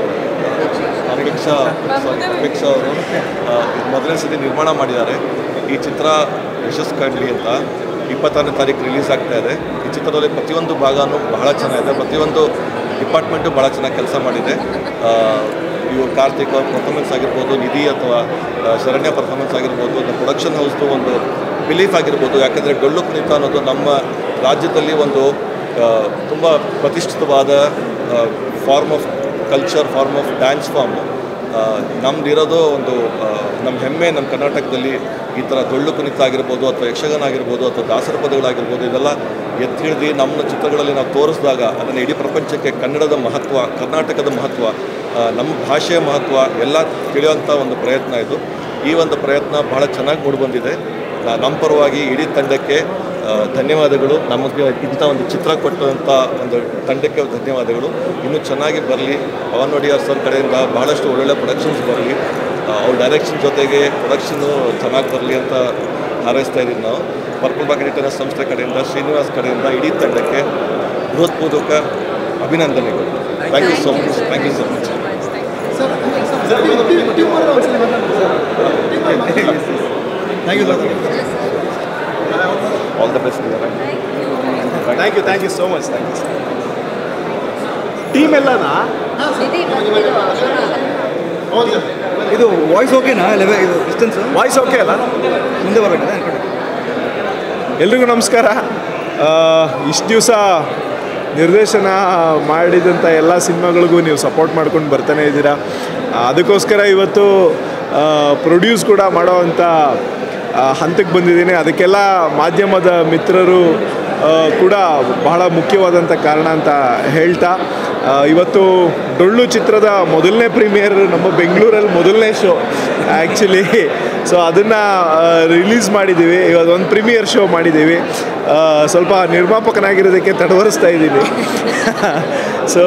ಅಪೇಕ್ಷಾ ಅಪೇಕ್ಷಾ ಅವರು ಆ, ಇದು ಮೊದಲನೇ ಸತಿ ನಿರ್ಮಾಣ ಮಾಡಿದ್ದಾರೆ ಈ ಚಿತ್ರ ಯಶಸ್ ಕಾಣಲಿ ಅಂತ ಇಪ್ಪತ್ತಾರನೇ ತಾರೀಕು ರಿಲೀಸ್ ಆಗ್ತಾ ಇದೆ ಈ ಚಿತ್ರದಲ್ಲಿ ಪ್ರತಿಯೊಂದು ಭಾಗನೂ ಬಹಳ ಚೆನ್ನಾಗಿದೆ ಪ್ರತಿಯೊಂದು ಡಿಪಾರ್ಟ್ಮೆಂಟು ಭಾಳ ಚೆನ್ನಾಗಿ ಕೆಲಸ ಮಾಡಿದೆ ಆ, ಇವು ಕಾರ್ತಿಕ್ ಅವ್ರ ಪರ್ಫಾರ್ಮೆನ್ಸ್ ಆಗಿರ್ಬೋದು ನಿಧಿ ಅಥವಾ ಆ, ಶರಣ್ಯ ಪರ್ಫಾರ್ಮೆನ್ಸ್ ಆಗಿರ್ಬೋದು ಒಂದು ಪ್ರೊಡಕ್ಷನ್ ಹೌಸ್ದು ಒಂದು ಬಿಲೀಫ್ ಆಗಿರ್ಬೋದು ಯಾಕಂದರೆ ಡೊಳ್ಳು ಕುಣಿತ ಅನ್ನೋದು ನಮ್ಮ ರಾಜ್ಯದಲ್ಲಿ ಒಂದು ತುಂಬ ಪ್ರತಿಷ್ಠಿತವಾದ form of culture form of dance form ನಮ್ದಿರೋದು ಒಂದು ಆ, ನಮ್ಮ ಹೆಮ್ಮೆ ನಮ್ಮ ಕರ್ನಾಟಕದಲ್ಲಿ ಈ ಥರ ಡೊಳ್ಳು ಕುಣಿತ ಆಗಿರ್ಬೋದು ಅಥವಾ ಯಕ್ಷಗಾನ ಆಗಿರ್ಬೋದು ಅಥವಾ ದಾಸರ ಪದಗಳಾಗಿರ್ಬೋದು ಇದೆಲ್ಲ ಎತ್ತಿ ಹಿಡಿದು ನಮ್ಮ ಚಿತ್ರಗಳಲ್ಲಿ ನಾವು ತೋರಿಸಿದಾಗ ಅದನ್ನು ಇಡೀ ಪ್ರಪಂಚಕ್ಕೆ ಕನ್ನಡದ ಮಹತ್ವ ಕರ್ನಾಟಕದ ಮಹತ್ವ ಆ, ನಮ್ಮ ಭಾಷೆಯ ಮಹತ್ವ ಎಲ್ಲ ತಿಳಿಯುವಂಥ ಒಂದು ಪ್ರಯತ್ನ ಇದು ಈ ಒಂದು ಪ್ರಯತ್ನ ಬಹಳ ಚೆನ್ನಾಗಿ ಮೂಡಿಬಂದಿದೆ ನಾ- ನಮ್ಮ ಪರವಾಗಿ ಇಡೀ ತಂಡಕ್ಕೆ ಆ, ಧನ್ಯವಾದಗಳು ನಮಗೆ ಇಂಥ ಒಂದು ಚಿತ್ರ ಕೊಟ್ಟಂಥ ಒಂದು ತಂಡಕ್ಕೆ ಧನ್ಯವಾದಗಳು ಇನ್ನೂ ಚೆನ್ನಾಗಿ ಬರಲಿ ಪವನ್ ಒಡಿಯಾರ್ ಸರ್ ಕಡೆಯಿಂದ ಬಹಳಷ್ಟು ಒಳ್ಳೊಳ್ಳೆ ಪ್ರೊಡಕ್ಷನ್ಸ್ ಬರಲಿ ಅವ್ರ ಡೈರೆಕ್ಷನ್ ಜೊತೆಗೆ ಪ್ರೊಡಕ್ಷನ್ನು ಚೆನ್ನಾಗಿ ಬರಲಿ ಅಂತ ಹಾರೈಸ್ತಾ ಇದ್ದೀವಿ ನಾವು ಪರ್ಪಲ್ ಬಾಗ್ ಎಡಿಟರ್ಸ್ ಸಂಸ್ಥೆ ಕಡೆಯಿಂದ ಶ್ರೀನಿವಾಸ್ ಕಡೆಯಿಂದ ಇಡೀ ತಂಡಕ್ಕೆ ಬೃಹತ್ಪೂರ್ವಕ ಅಭಿನಂದನೆಗಳು thank you so much thank you so much thank you all the best thank you thank you so much thank you team ಎಲ್ಲನಾ ಇದು ವಾಯ್ಸ್ ಓಕೆನಾ ಲೆವೆ ಇದು ಡಿಸ್ಟೆನ್ಸ್ ವಾಯ್ಸ್ ಓಕೆ ಅಲ್ಲ ಮುಂದೆ ಬರಬೇಕಲ್ಲ ಎಲ್ರಿಗೂ ನಮಸ್ಕಾರ ಇಷ್ಟು ದಿವಸ ನಿರ್ದೇಶನ ಮಾಡಿದಂಥ ಎಲ್ಲ ಸಿನಿಮಾಗಳಿಗೂ ನೀವು ಸಪೋರ್ಟ್ ಮಾಡ್ಕೊಂಡು ಬರ್ತಾನೆ ಇದ್ದೀರಾ ಆ, ಅದಕ್ಕೋಸ್ಕರ ಇವತ್ತು ಪ್ರೊಡ್ಯೂಸ್ ಕೂಡ ಮಾಡೋವಂಥ ಆ, ಹಂತಕ್ಕೆ ಬಂದಿದ್ದೀನಿ ಅದಕ್ಕೆಲ್ಲ ಮಾಧ್ಯಮದ ಮಿತ್ರರು ಆ, ಕೂಡ ಬಹಳ ಮುಖ್ಯವಾದಂಥ ಕಾರಣ ಅಂತ ಹೇಳ್ತಾ ಆ, ಇವತ್ತು ಡೊಳ್ಳು ಚಿತ್ರದ ಮೊದಲನೇ ಪ್ರೀಮಿಯರ್ ನಮ್ಮ ಬೆಂಗಳೂರಲ್ಲಿ ಮೊದಲನೇ ಶೋ ಆ್ಯಕ್ಚುಲಿ ಸೊ ಅದನ್ನು ರಿಲೀಸ್ ಮಾಡಿದ್ದೀವಿ ಇವಾಗ ಒಂದು ಪ್ರೀಮಿಯರ್ ಶೋ ಮಾಡಿದ್ದೀವಿ ಆ, ಸ್ವಲ್ಪ ನಿರ್ಮಾಪಕನಾಗಿರೋದಕ್ಕೆ ತಡವರಿಸ್ತಾ ಇದ್ದೀನಿ ಸೊ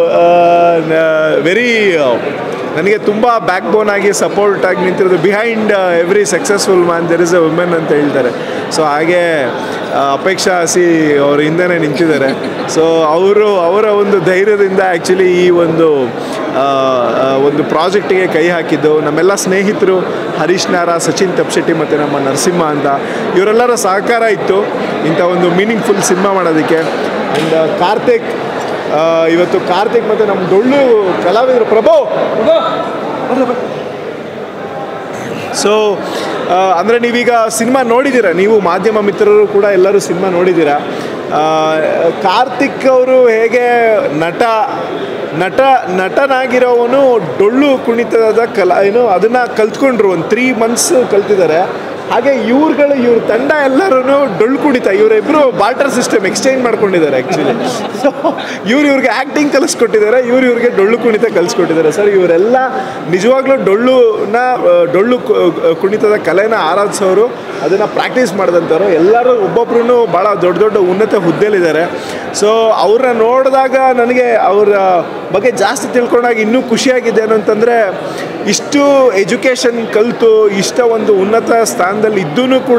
ವೆರಿ ನನಗೆ ತುಂಬ ಬ್ಯಾಕ್ ಬೋನ್ ಆಗಿ ಸಪೋರ್ಟ್ ಆಗಿ ನಿಂತಿರೋದು behind every successful man there is a women ಅಂತ ಹೇಳ್ತಾರೆ ಸೊ ಹಾಗೆ ಆ, ಅಪೇಕ್ಷಾ ಹಸಿ ಅವ್ರ ಹಿಂದೆನೇ ನಿಂತಿದ್ದಾರೆ ಸೊ ಅವರು ಅವರ ಒಂದು ಧೈರ್ಯದಿಂದ ಆ್ಯಕ್ಚುಲಿ ಈ ಒಂದು ಆ, ಆ, ಒಂದು ಪ್ರಾಜೆಕ್ಟಿಗೆ ಕೈ ಹಾಕಿದ್ದು ನಮ್ಮೆಲ್ಲ ಸ್ನೇಹಿತರು ಹರೀಶ್ ನಾರ ಸಚಿನ್ ತಪ್ಶೆಟ್ಟಿ ಮತ್ತು ನಮ್ಮ ನರಸಿಂಹ ಅಂತ ಇವರೆಲ್ಲರ ಸಹಕಾರ ಇತ್ತು ಇಂಥ ಒಂದು ಮೀನಿಂಗ್ಫುಲ್ ಸಿನಿಮಾ ಮಾಡೋದಕ್ಕೆ ಆ್ಯಂಡ್ ಕಾರ್ತಿಕ್ ಆ, ಇವತ್ತು ಕಾರ್ತಿಕ್ ಮತ್ತು ನಮ್ಮ ಡೊಳ್ಳು ಕಲಾವಿದರು ಪ್ರಭು ಸೊ ಅಂದರೆ ನೀವೀಗ ಸಿನಿಮಾ ನೋಡಿದ್ದೀರಾ ನೀವು ಮಾಧ್ಯಮ ಮಿತ್ರರು ಕೂಡ ಎಲ್ಲರೂ ಸಿನಿಮಾ ನೋಡಿದ್ದೀರಾ ಆ, ಕಾರ್ತಿಕ್ ಅವರು ಹೇಗೆ ನಟ ನಟ ನಟನಾಗಿರೋವನು ಡೊಳ್ಳು ಕುಣಿತದ ಕಲಾ ಏನು ಅದನ್ನು ಕಲ್ತ್ಕೊಂಡ್ರು ಒಂದು ತ್ರೀ ಮಂತ್ಸ್ ಕಲ್ತಿದ್ದಾರೆ ಹಾಗೆ ಇವ್ರುಗಳು ಇವ್ರ ತಂಡ ಎಲ್ಲರೂ ಡೊಳ್ಳು ಕುಣಿತ ಇವರಿಬ್ಬರು ಬಾರ್ಟರ್ ಸಿಸ್ಟಮ್ ಎಕ್ಸ್ಚೇಂಜ್ ಮಾಡ್ಕೊಂಡಿದ್ದಾರೆ ಆ್ಯಕ್ಚುಲಿ ಸೊ ಇವ್ರು ಇವ್ರಿಗೆ ಆ್ಯಕ್ಟಿಂಗ್ ಕಲಿಸ್ಕೊಟ್ಟಿದ್ದಾರೆ ಇವ್ರು ಇವ್ರಿಗೆ ಡೊಳ್ಳು ಕುಣಿತ ಕಲಿಸ್ಕೊಟ್ಟಿದ್ದಾರೆ ಸರ್ ಇವರೆಲ್ಲ ನಿಜವಾಗ್ಲೂ ಡೊಳ್ಳುನ ಆ, ಡೊಳ್ಳು ಕು- ಕುಣಿತದ ಕಲೆನ ಆರಾಧಿಸೋರು ಅದನ್ನು ಪ್ರಾಕ್ಟೀಸ್ ಮಾಡಿದಂಥವ್ರು ಎಲ್ಲರೂ ಒಬ್ಬೊಬ್ರು ಭಾಳ ದೊಡ್ಡ ದೊಡ್ಡ ಉನ್ನತ ಹುದ್ದೆಲಿದ್ದಾರೆ ಸೊ ಅವ್ರನ್ನ ನೋಡಿದಾಗ ನನಗೆ ಅವರ ಬಗ್ಗೆ ಜಾಸ್ತಿ ತಿಳ್ಕೊಂಡಾಗ ಇನ್ನೂ ಖುಷಿಯಾಗಿದೆ ಏನು ಅಂತಂದರೆ ಇಷ್ಟು ಎಜುಕೇಷನ್ ಕಲಿತು ಇಷ್ಟ ಒಂದು ಉನ್ನತ ಸ್ಥಾನದಲ್ಲಿ ಇದ್ದೂ ಕೂಡ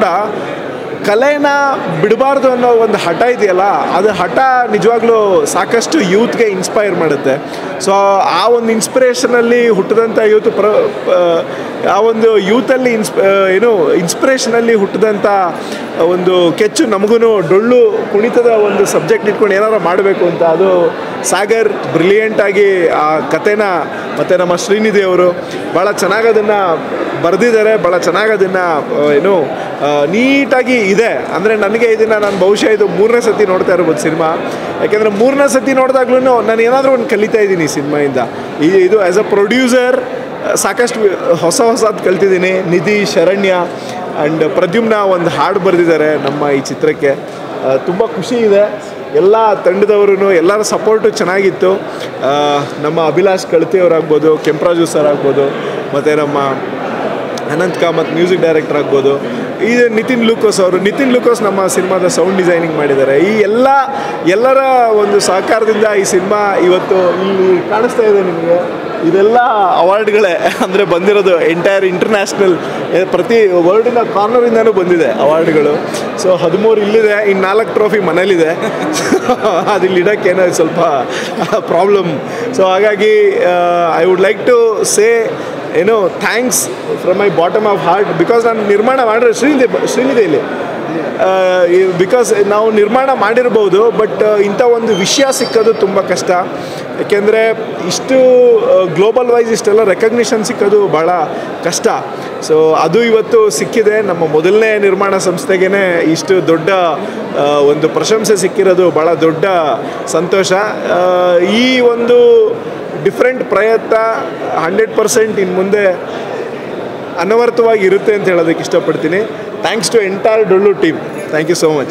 ಕಲೆನ ಬಿಡಬಾರ್ದು ಅನ್ನೋ ಒಂದು ಹಠ ಇದೆಯಲ್ಲ ಅದು ಹಠ ನಿಜವಾಗ್ಲೂ ಸಾಕಷ್ಟು ಯೂತ್ಗೆ ಇನ್ಸ್ಪೈರ್ ಮಾಡುತ್ತೆ ಸೊ ಆ ಒಂದು ಇನ್ಸ್ಪಿರೇಷನಲ್ಲಿ ಹುಟ್ಟಿದಂಥ ಯೂತ್ ಪ್ರ ಪ- ಆ ಒಂದು ಯೂತಲ್ಲಿ ಇನ್ಸ್ ಏನು ಇನ್ಸ್ಪಿರೇಷನಲ್ಲಿ ಹುಟ್ಟಿದಂಥ ಒಂದು ಕೆಚ್ಚು ನಮಗೂ ಡೊಳ್ಳು ಕುಣಿತದ ಒಂದು ಸಬ್ಜೆಕ್ಟ್ ಇಟ್ಕೊಂಡು ಏನಾರು ಮಾಡಬೇಕು ಅಂತ ಅದು ಸಾಗರ್ ಬ್ರಿಲಿಯಂಟಾಗಿ ಆ ಕಥೆನ ಮತ್ತು ನಮ್ಮ ಶ್ರೀನಿಧಿ ಅವರು ಭಾಳ ಚೆನ್ನಾಗಿ ಅದನ್ನು ಬರೆದಿದ್ದಾರೆ ಭಾಳ ಚೆನ್ನಾಗಿ ಅದನ್ನು ಏನು ಆ, ನೀಟಾಗಿ ಇದೆ ಅಂದರೆ ನನಗೆ ಇದನ್ನು ನಾನು ಬಹುಶಃ ಇದು ಮೂರನೇ ಸತಿ ನೋಡ್ತಾ ಇರ್ಬೋದು ಸಿನಿಮಾ ಯಾಕೆಂದರೆ ಮೂರನೇ ಸತಿ ನೋಡಿದಾಗ್ಲೂ ನಾನು ಏನಾದರೂ ಒಂದು ಕಲಿತಾ ಇದ್ದೀನಿ ಸಿನಿಮಾಯಿಂದ ಈ ಇದು ಆ್ಯಸ್ ಅ ಪ್ರೊಡ್ಯೂಸರ್ ಸಾಕಷ್ಟು ಹೊಸ ಹೊಸದು ಕಲ್ತಿದ್ದೀನಿ ನಿಧಿ ಶರಣ್ಯ ಆ್ಯಂಡ್ ಪ್ರದ್ಯುಮ್ನ ಒಂದು ಹಾಡು ಬರೆದಿದ್ದಾರೆ ನಮ್ಮ ಈ ಚಿತ್ರಕ್ಕೆ ತುಂಬ ಖುಷಿ ಇದೆ ಎಲ್ಲ ತಂಡದವರು ಎಲ್ಲರ ಸಪೋರ್ಟು ಚೆನ್ನಾಗಿತ್ತು ಆ, ನಮ್ಮ ಅಭಿಲಾಷ್ ಕಳ್ತಿಯವರಾಗ್ಬೋದು ಕೆಂಪರಾಜು ಸರ್ ಆಗ್ಬೋದು ಮತ್ತು ನಮ್ಮ ಅನಂತ್ ಕಾಮತ್ ಮ್ಯೂಸಿಕ್ ಡೈರೆಕ್ಟರ್ ಆಗ್ಬೋದು ಇದು ನಿತಿನ್ ಲೂಕೋಸ್ ಅವರು ನಿತಿನ್ ಲೂಕೋಸ್ ನಮ್ಮ ಸಿನಿಮಾದ ಸೌಂಡ್ ಡಿಸೈನಿಂಗ್ ಮಾಡಿದ್ದಾರೆ ಈ ಎಲ್ಲ ಎಲ್ಲರ ಒಂದು ಸಹಕಾರದಿಂದ ಈ ಸಿನಿಮಾ ಇವತ್ತು ಇಲ್ಲಿ ಕಾಣಿಸ್ತಾ ಇದೆ ನಿಮಗೆ ಇದೆಲ್ಲ ಅವಾರ್ಡ್ಗಳೇ ಅಂದರೆ ಬಂದಿರೋದು ಎಂಟೈರ್ ಇಂಟರ್ನ್ಯಾಷನಲ್ ಪ್ರತಿ ವರ್ಲ್ಡಿನ ಕಾರ್ನರಿಂದನೂ ಬಂದಿದೆ ಅವಾರ್ಡ್ಗಳು ಸೊ ಹದಿಮೂರು ಇಲ್ಲಿದೆ ಇನ್ನು ನಾಲ್ಕು ಟ್ರೋಫಿ ಮನೇಲಿದೆ ಅದಿಲ್ಲಿ ಇಡೋಕ್ಕೇನೋ ಸ್ವಲ್ಪ ಪ್ರಾಬ್ಲಮ್ ಸೊ ಹಾಗಾಗಿ I would like to say ಏನೋ thanks from my bottom of heart because ನಾನು ನಿರ್ಮಾಣ ಮಾಡಿರೋ ಶ್ರೀನಿಧಿ ಶ್ರೀನಿಧಿ ಇಲ್ಲಿ ಬಿಕಾಸ್ ನಾವು ನಿರ್ಮಾಣ ಮಾಡಿರ್ಬೋದು ಬಟ್ ಇಂಥ ಒಂದು ವಿಷಯ ಸಿಕ್ಕೋದು ತುಂಬ ಕಷ್ಟ ಯಾಕೆಂದರೆ ಇಷ್ಟು ಗ್ಲೋಬಲ್ ವೈಸ್ ಇಷ್ಟೆಲ್ಲ ರೆಕಗ್ನಿಷನ್ ಸಿಕ್ಕೋದು ಭಾಳ ಕಷ್ಟ ಸೊ ಅದು ಇವತ್ತು ಸಿಕ್ಕಿದೆ ನಮ್ಮ ಮೊದಲನೇ ನಿರ್ಮಾಣ ಸಂಸ್ಥೆಗೇ ಇಷ್ಟು ದೊಡ್ಡ ಆ, ಒಂದು ಪ್ರಶಂಸೆ ಸಿಕ್ಕಿರೋದು ಭಾಳ ದೊಡ್ಡ ಸಂತೋಷ ಆ, ಈ ಒಂದು ಡಿಫ್ರೆಂಟ್ ಪ್ರಯತ್ನ ಹಂಡ್ರೆಡ್ ಪರ್ಸೆಂಟ್ ಇನ್ನು ಮುಂದೆ ಅನವರ್ತವಾಗಿ ಇರುತ್ತೆ ಅಂತ ಹೇಳೋದಕ್ಕೆ ಇಷ್ಟಪಡ್ತೀನಿ thanks to entire Dollu team thank you so much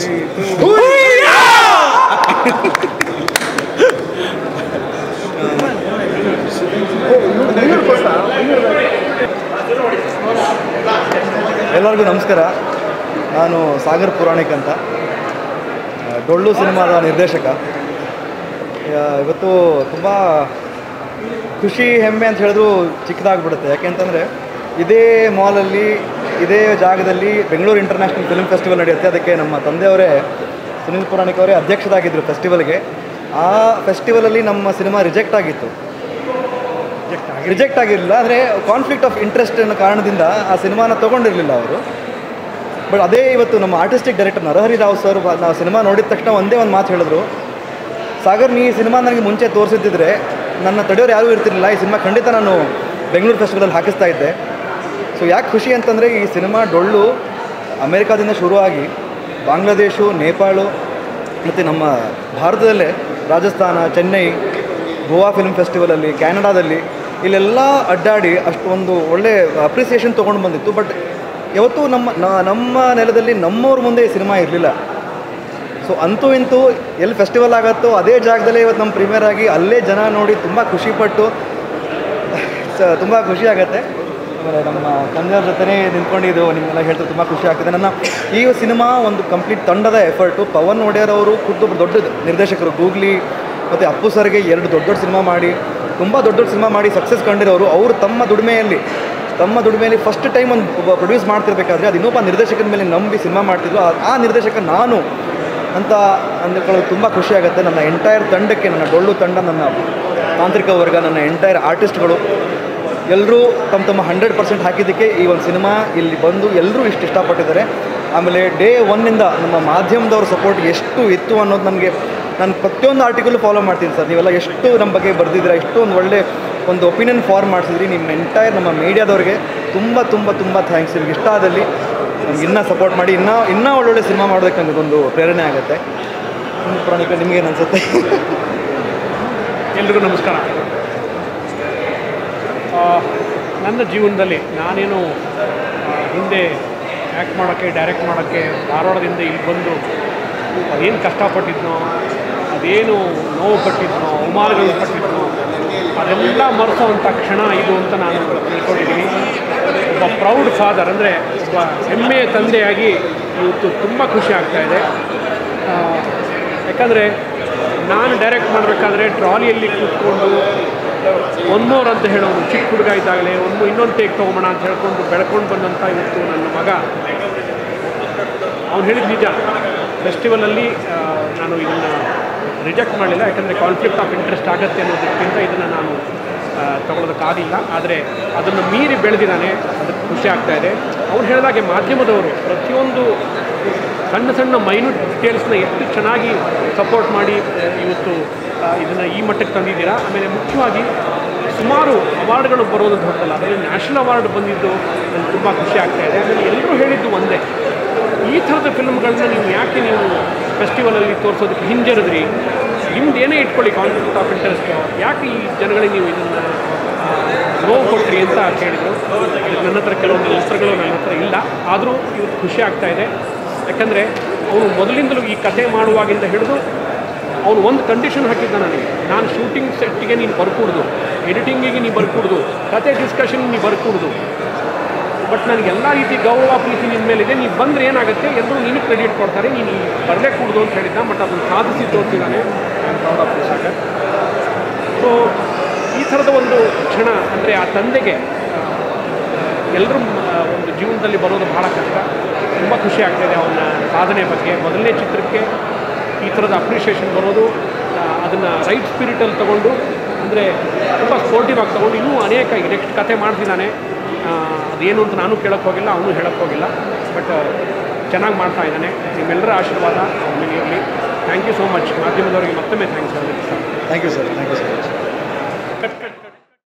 ಎಲ್ಲರಿಗೂ ನಮಸ್ಕಾರ ನಾನು ಸಾಗರ್ ಪುರಾಣಿಕ್ ಅಂತ ಆ, ಡೊಳ್ಳು ಸಿನಿಮಾದ ನಿರ್ದೇಶಕ ಆ, ಇವತ್ತು ತುಂಬ ಖುಷಿ ಹೆಮ್ಮೆ ಅಂತ ಹೇಳಿದ್ರು ಚಿಕ್ಕದಾಗ್ಬಿಡುತ್ತೆ ಯಾಕೆಂತಂದರೆ ಇದೇ ಮಾಲಲ್ಲಿ ಇದೇ ಜಾಗದಲ್ಲಿ ಬೆಂಗಳೂರು ಇಂಟರ್ನ್ಯಾಷನಲ್ ಫಿಲ್ಮ್ ಫೆಸ್ಟಿವಲ್ ನಡೆಯುತ್ತೆ ಅದಕ್ಕೆ ನಮ್ಮ ತಂದೆಯವರೇ ಸುನಿಲ್ ಪುರಾಣಿಕ್ ಅವರೇ ಅಧ್ಯಕ್ಷರಾಗಿದ್ದರು ಫೆಸ್ಟಿವಲ್ಗೆ ಆ ಫೆಸ್ಟಿವಲಲ್ಲಿ ನಮ್ಮ ಸಿನಿಮಾ ರಿಜೆಕ್ಟ್ ಆಗಿತ್ತು ರಿಜೆಕ್ಟ್ ಆಗಿರಲಿಲ್ಲ ಅಂದರೆ ಕಾನ್ಫ್ಲಿಕ್ಟ್ ಆಫ್ ಇಂಟ್ರೆಸ್ಟ್ ಅನ್ನೋ ಕಾರಣದಿಂದ ಆ ಸಿನಿಮಾನ ತೊಗೊಂಡಿರಲಿಲ್ಲ ಅವರು ಬಟ್ ಅದೇ ಇವತ್ತು ನಮ್ಮ artistic director Narahari Rao sir ಬ- ನಾವು ಸಿನಿಮಾ ನೋಡಿದ ತಕ್ಷಣ ಒಂದೇ ಒಂದು ಮಾತು ಹೇಳಿದ್ರು ಸಾಗರ್ ನೀ ಈ ಸಿನಿಮಾ ನನಗೆ ಮುಂಚೆ ತೋರಿಸಿದ್ದಿದ್ರೆ ನನ್ನ ತಡೆಯೋರು ಯಾರೂ ಇರ್ತಿರ್ಲಿಲ್ಲ ಈ ಸಿನಿಮಾ ಖಂಡಿತ ನಾನು ಬೆಂಗಳೂರು ಫೆಸ್ಟಿವಲಲ್ಲಿ ಹಾಕಿಸ್ತಾ ಇದ್ದೆ ಸೊ ಯಾಕೆ ಖುಷಿ ಅಂತಂದರೆ ಈ ಸಿನಿಮಾ ಡೊಳ್ಳು ಅಮೇರಿಕಾದಿಂದ ಶುರುವಾಗಿ ಬಾಂಗ್ಲಾದೇಶು ನೇಪಾಳು ಮತ್ತು ನಮ್ಮ ಭಾರತದಲ್ಲೇ ರಾಜಸ್ಥಾನ ಚೆನ್ನೈ ಗೋವಾ ಫಿಲ್ಮ್ ಫೆಸ್ಟಿವಲಲ್ಲಿ ಕ್ಯಾನಡಾದಲ್ಲಿ ಇಲ್ಲೆಲ್ಲ ಅಡ್ಡಾಡಿ ಅಷ್ಟು ಒಂದು ಒಳ್ಳೆ ಅಪ್ರಿಸಿಯೇಷನ್ ತೊಗೊಂಡು ಬಂದಿತ್ತು ಬಟ್ ಯಾವತ್ತೂ ನಮ್ಮ ನ- ನಮ್ಮ ನೆಲದಲ್ಲಿ ನಮ್ಮವ್ರ ಮುಂದೆ ಈ ಸಿನಿಮಾ ಇರಲಿಲ್ಲ ಸೊ ಅಂತೂ ಇಂತೂ ಎಲ್ಲಿ ಫೆಸ್ಟಿವಲ್ ಆಗತ್ತೋ ಅದೇ ಜಾಗದಲ್ಲೇ ಇವತ್ತು ನಮ್ಮ ಪ್ರೀಮಿಯರ್ ಆಗಿ ಅಲ್ಲೇ ಜನ ನೋಡಿ ತುಂಬ ಖುಷಿಪಟ್ಟು ಸ ತುಂಬ ಖುಷಿ ಆಗುತ್ತೆ ಆಮೇಲೆ ನಮ್ಮ ತಂದೆಯವ್ರ ಜೊತೆನೇ ನಿಂತ್ಕೊಂಡಿದ್ದು ನಿಮ್ಮೆಲ್ಲ ಹೇಳ್ತಾರೆ ತುಂಬ ಖುಷಿ ಆಗ್ತದೆ ನನ್ನ ಈ ಸಿನಿಮಾ ಒಂದು ಕಂಪ್ಲೀಟ್ ತಂಡದ ಎಫರ್ಟು ಪವನ್ ಒಡೆಯರ್ ಅವರು ಖುದ್ದು ಒಬ್ಬರು ದೊಡ್ಡ ನಿರ್ದೇಶಕರು ಗೂಗ್ಲಿ ಮತ್ತು ಅಪ್ಪು ಸರ್ಗೆ ಎರಡು ದೊಡ್ಡ ದೊಡ್ಡ ಸಿನಿಮಾ ಮಾಡಿ ತುಂಬ ದೊಡ್ಡ ದೊಡ್ಡ ಸಿನಿಮಾ ಮಾಡಿ ಸಕ್ಸಸ್ ಕಂಡಿರೋರು ಅವರು ತಮ್ಮ ದುಡಿಮೆಯಲ್ಲಿ ತಮ್ಮ ದುಡಿಮೆಯಲ್ಲಿ ಫಸ್ಟ್ ಟೈಮ್ ಒಂದು ಒಬ್ಬ ಪ್ರೊಡ್ಯೂಸ್ ಮಾಡ್ತಿರ್ಬೇಕಾದ್ರೆ ಅದು ಇನ್ನೊಬ್ಬ ನಿರ್ದೇಶಕನ ಮೇಲೆ ನಂಬಿ ಸಿನಿಮಾ ಮಾಡ್ತಿದ್ರು ಆ- ಆ ನಿರ್ದೇಶಕ ನಾನು ಅಂತ ಅಂದ್ಕೊಳ್ಳೋದು ತುಂಬ ಖುಷಿ ಆಗುತ್ತೆ ನನ್ನ ಎಂಟೈರ್ ತಂಡಕ್ಕೆ ನನ್ನ ಡೊಳ್ಳು ತಂಡ ನನ್ನ ತಾಂತ್ರಿಕ ವರ್ಗ ನನ್ನ ಎಂಟೈರ್ ಆರ್ಟಿಸ್ಟ್ಗಳು ಎಲ್ಲರೂ ತಮ್ಮ ತಮ್ಮ ಹಂಡ್ರೆಡ್ ಪರ್ಸೆಂಟ್ ಹಾಕಿದ್ದಕ್ಕೆ ಈ ಒಂದು ಸಿನಿಮಾ ಇಲ್ಲಿ ಬಂದು ಎಲ್ಲರೂ ಇಷ್ಟು ಇಷ್ಟಪಟ್ಟಿದ್ದಾರೆ ಆಮೇಲೆ ಡೇ ಒನ್ನಿಂದ ನಮ್ಮ ಮಾಧ್ಯಮದವ್ರ ಸಪೋರ್ಟ್ ಎಷ್ಟು ಇತ್ತು ಅನ್ನೋದು ನನಗೆ ನಾನು ಪ್ರತಿಯೊಂದು ಆರ್ಟಿಕಲ್ ಫಾಲೋ ಮಾಡ್ತೀನಿ ಸರ್ ನೀವೆಲ್ಲ ಎಷ್ಟು ನಮ್ಮ ಬಗ್ಗೆ ಬರೆದಿದ್ದೀರಾ ಎಷ್ಟು ಒಂದು ಒಳ್ಳೆ ಒಂದು ಒಪಿನಿಯನ್ ಫಾರ್ಮ್ ಮಾಡಿಸಿದ್ರಿ ನಿಮ್ಮ ಎಂಟೈರ್ ನಮ್ಮ ಮೀಡಿಯಾದವ್ರಿಗೆ ತುಂಬ ತುಂಬ ತುಂಬ ಥ್ಯಾಂಕ್ಸ್ ನಿಮ್ಗೆ ಇಷ್ಟ ಆದಲ್ಲಿ ನಮ್ಗೆ ಇನ್ನೂ ಸಪೋರ್ಟ್ ಮಾಡಿ ಇನ್ನೂ ಇನ್ನೂ ಒಳ್ಳೊಳ್ಳೆ ಸಿನಿಮಾ ಮಾಡೋದಕ್ಕೆ ನನಗೊಂದು ಪ್ರೇರಣೆ ಆಗುತ್ತೆ ಹ್ಮ್, ಪ್ರಾಣಿಕ ನಿಮಗೇನು ಅನಿಸುತ್ತೆ ಎಲ್ರಿಗೂ ನಮಸ್ಕಾರ ಆ, ನನ್ನ ಜೀವನದಲ್ಲಿ ನಾನೇನು ಆ, ಹಿಂದೆ ಆ್ಯಕ್ಟ್ ಮಾಡೋಕ್ಕೆ ಡೈರೆಕ್ಟ್ ಮಾಡೋಕ್ಕೆ ಧಾರವಾಡದಿಂದ ಇಲ್ಲಿ ಬಂದು ಅದೇನು ಕಷ್ಟಪಟ್ಟಿದ್ನೋ ಅದೇನು ನೋವು ಪಟ್ಟಿದ್ನೋ ಅವಮಾನಗಳು ಪಟ್ಟಿದ್ನೋ ಅದೆಲ್ಲ ಮರೆಸೋವಂಥ ಕ್ಷಣ ಇದು ಅಂತ ನಾನು ತಿಳ್ಕೊಂಡಿದ್ದೀನಿ ಒಬ್ಬ ಪ್ರೌಡ್ ಫಾದರ್ ಅಂದರೆ ಒಬ್ಬ ಹೆಮ್ಮೆಯ ತಂದೆಯಾಗಿ ಇವತ್ತು ತುಂಬ ಖುಷಿ ಆಗ್ತಾ ಇದೆ ಆ, ಯಾಕಂದರೆ ನಾನು ಡೈರೆಕ್ಟ್ ಮಾಡಬೇಕಾದ್ರೆ ಟ್ರಾಲಿಯಲ್ಲಿ ಕೂತ್ಕೊಂಡು ಒನ್ ಮೋರ್ ಅಂತ ಹೇಳೋನು ಚಿಕ್ಕ ಹುಡುಗ ಇದ್ದಾಗಲೇ ಒಂದು ಇನ್ನೊಂದು ಟೇಕ್ ತೊಗೊಂಬೋಣ ಅಂತ ಹೇಳ್ಕೊಂಡು ಬೆಳ್ಕೊಂಡು ಬಂದಂಥ ಇವತ್ತು ನನ್ನ ಮಗ ಅವ್ನು ಹೇಳಿದ ನಿಜ ಫೆಸ್ಟಿವಲಲ್ಲಿ ಆ, ನಾನು ಇದನ್ನು ರಿಜೆಕ್ಟ್ ಮಾಡಲಿಲ್ಲ ಯಾಕಂದರೆ ಕಾನ್ಫ್ಲಿಕ್ಟ್ ಆಫ್ ಇಂಟ್ರೆಸ್ಟ್ ಆಗುತ್ತೆ ಅನ್ನೋದಕ್ಕಿಂತ ಇದನ್ನು ನಾನು ಆ, ತಗೊಳ್ಳೋದಕ್ಕಾಗಲಿಲ್ಲ ಆದರೆ ಅದನ್ನು ಮೀರಿ ಬೆಳೆದಿದ್ದಾನೆ ಅದಕ್ಕೆ ಖುಷಿ ಆಗ್ತಾ ಇದೆ ಅವ್ರು ಹೇಳಿದಾಗೆ ಮಾಧ್ಯಮದವರು ಪ್ರತಿಯೊಂದು ಸಣ್ಣ ಸಣ್ಣ ಮೈನ್ಯೂಟ್ ಡಿಟೇಲ್ಸ್ನ ಎಷ್ಟು ಚೆನ್ನಾಗಿ ಸಪೋರ್ಟ್ ಮಾಡಿ ಆ, ಇವತ್ತು ಇದನ್ನು ಈ ಮಟ್ಟಕ್ಕೆ ತಂದಿದ್ದೀರಾ ಆಮೇಲೆ ಮುಖ್ಯವಾಗಿ ಸುಮಾರು ಅವಾರ್ಡ್ಗಳು ಬರೋದು ದೊಡ್ಡದಲ್ಲ ಅದರಲ್ಲಿ ನ್ಯಾಷನಲ್ ಅವಾರ್ಡ್ ಬಂದಿದ್ದು ನನಗೆ ತುಂಬ ಖುಷಿ ಆಗ್ತಾ ಇದೆ ಆಮೇಲೆ ಎಲ್ಲರೂ ಹೇಳಿದ್ದು ಒಂದೇ ಈ ಥರದ ಫಿಲ್ಮ್ಗಳನ್ನ ನೀವು ಯಾಕೆ ನೀವು ಫೆಸ್ಟಿವಲಲ್ಲಿ ತೋರಿಸೋದಕ್ಕೆ ಹಿಂಜರಿದ್ರಿ ನಿಮ್ದು ಏನೇ ಇಟ್ಕೊಳ್ಳಿ ಕಾನ್ಫ್ಲಿಕ್ಟ್ ಆಫ್ ಇಂಟ್ರೆಸ್ಟ್ ಯಾಕೆ ಈ ಜನಗಳಿಗೆ ನೀವು ಇದನ್ನು ನೋವು ಕೊಟ್ರಿ ಅಂತ ಕೇಳಿದರು ಅದಕ್ಕೆ ನನ್ನ ಹತ್ರ ಕೆಲವೊಂದು ಉತ್ತರಗಳು ನನ್ನ ಹತ್ರ ಇಲ್ಲ ಆದರೂ ಇವತ್ತು ಖುಷಿ ಆಗ್ತಾ ಇದೆ ಯಾಕಂದರೆ ಅವನು ಮೊದಲಿಂದಲೂ ಈ ಕತೆ ಮಾಡುವಾಗಿಂದ ಹಿಡಿದು ಅವನು ಒಂದು ಕಂಡೀಷನ್ ಹಾಕಿದ್ದ ನನಗೆ ನಾನು ಶೂಟಿಂಗ್ ಸೆಟ್ಟಿಗೆ ನೀನು ಬರ್ಕೂಡ್ದು ಎಡಿಟಿಂಗಿಗೆ ನೀನು ಬರ್ಕೂಡ್ದು ಕತೆ ಡಿಸ್ಕಷನ್ ನೀನು ಬರ್ಕೂಡ್ದು ಬಟ್ ನನಗೆ ಎಲ್ಲ ರೀತಿ ಗೌರವ ಪ್ರೀತಿ ನಿನ್ನ ಮೇಲಿದೆ ನೀವು ಬಂದರೆ ಏನಾಗುತ್ತೆ ಎಲ್ಲರೂ ನೀನು ಕ್ರೆಡಿಟ್ ಕೊಡ್ತಾರೆ ನೀನು ಬರಲೇ ಕೂಡ್ದು ಅಂತ ಹೇಳಿದ್ದ ಬಟ್ ಅದನ್ನು ಸಾಧಿಸಿ ತೋರಿಸಿದ್ದಾನೆ I am proud of Sagar so ಈ ಥರದ ಒಂದು ಕ್ಷಣ ಅಂದರೆ ಆ ತಂದೆಗೆ ಎಲ್ಲರೂ ಒಂದು ಜೀವನದಲ್ಲಿ ಬರೋದು ಭಾಳ ಕಷ್ಟ ತುಂಬ ಖುಷಿ ಆಗ್ತಾಯಿದೆ ಅವನ ಸಾಧನೆ ಬಗ್ಗೆ ಮೊದಲನೇ ಚಿತ್ರಕ್ಕೆ ಈ ಥರದ ಅಪ್ರಿಷಿಯೇಷನ್ ಬರೋದು ಅದನ್ನು ರೈಟ್ ಸ್ಪಿರಿಟಲ್ಲಿ ತೊಗೊಂಡು ಅಂದರೆ ತುಂಬ ಸ್ಪೋರ್ಟಿವ್ ಆಗಿ ತೊಗೊಂಡು ಇನ್ನೂ ಅನೇಕ ನೆಕ್ಸ್ಟ್ ಕತೆ ಮಾಡ್ತಿದ್ದಾನೆ ಆ, ಅದೇನು ಅಂತ ನಾನು ಕೇಳೋಕ್ಕೆ ಹೋಗಿಲ್ಲ ಅವನು ಹೇಳೋಕ್ಕೆ ಹೋಗಿಲ್ಲ ಬಟ್ ಚೆನ್ನಾಗಿ ಮಾಡ್ತಾ ಇದ್ದಾನೆ ನಿಮ್ಮೆಲ್ಲರ ಆಶೀರ್ವಾದ ಅವನ ಮೇಲೆ ಇರಲಿ ಥ್ಯಾಂಕ್ ಯು ಸೋ ಮಚ್ ಮಾಧ್ಯಮದವರಿಗೆ ಮತ್ತೊಮ್ಮೆ ಥ್ಯಾಂಕ್ಸ್ ಹೇಳಲಿಕ್ಕೆ thank you sir thank you so much cut cut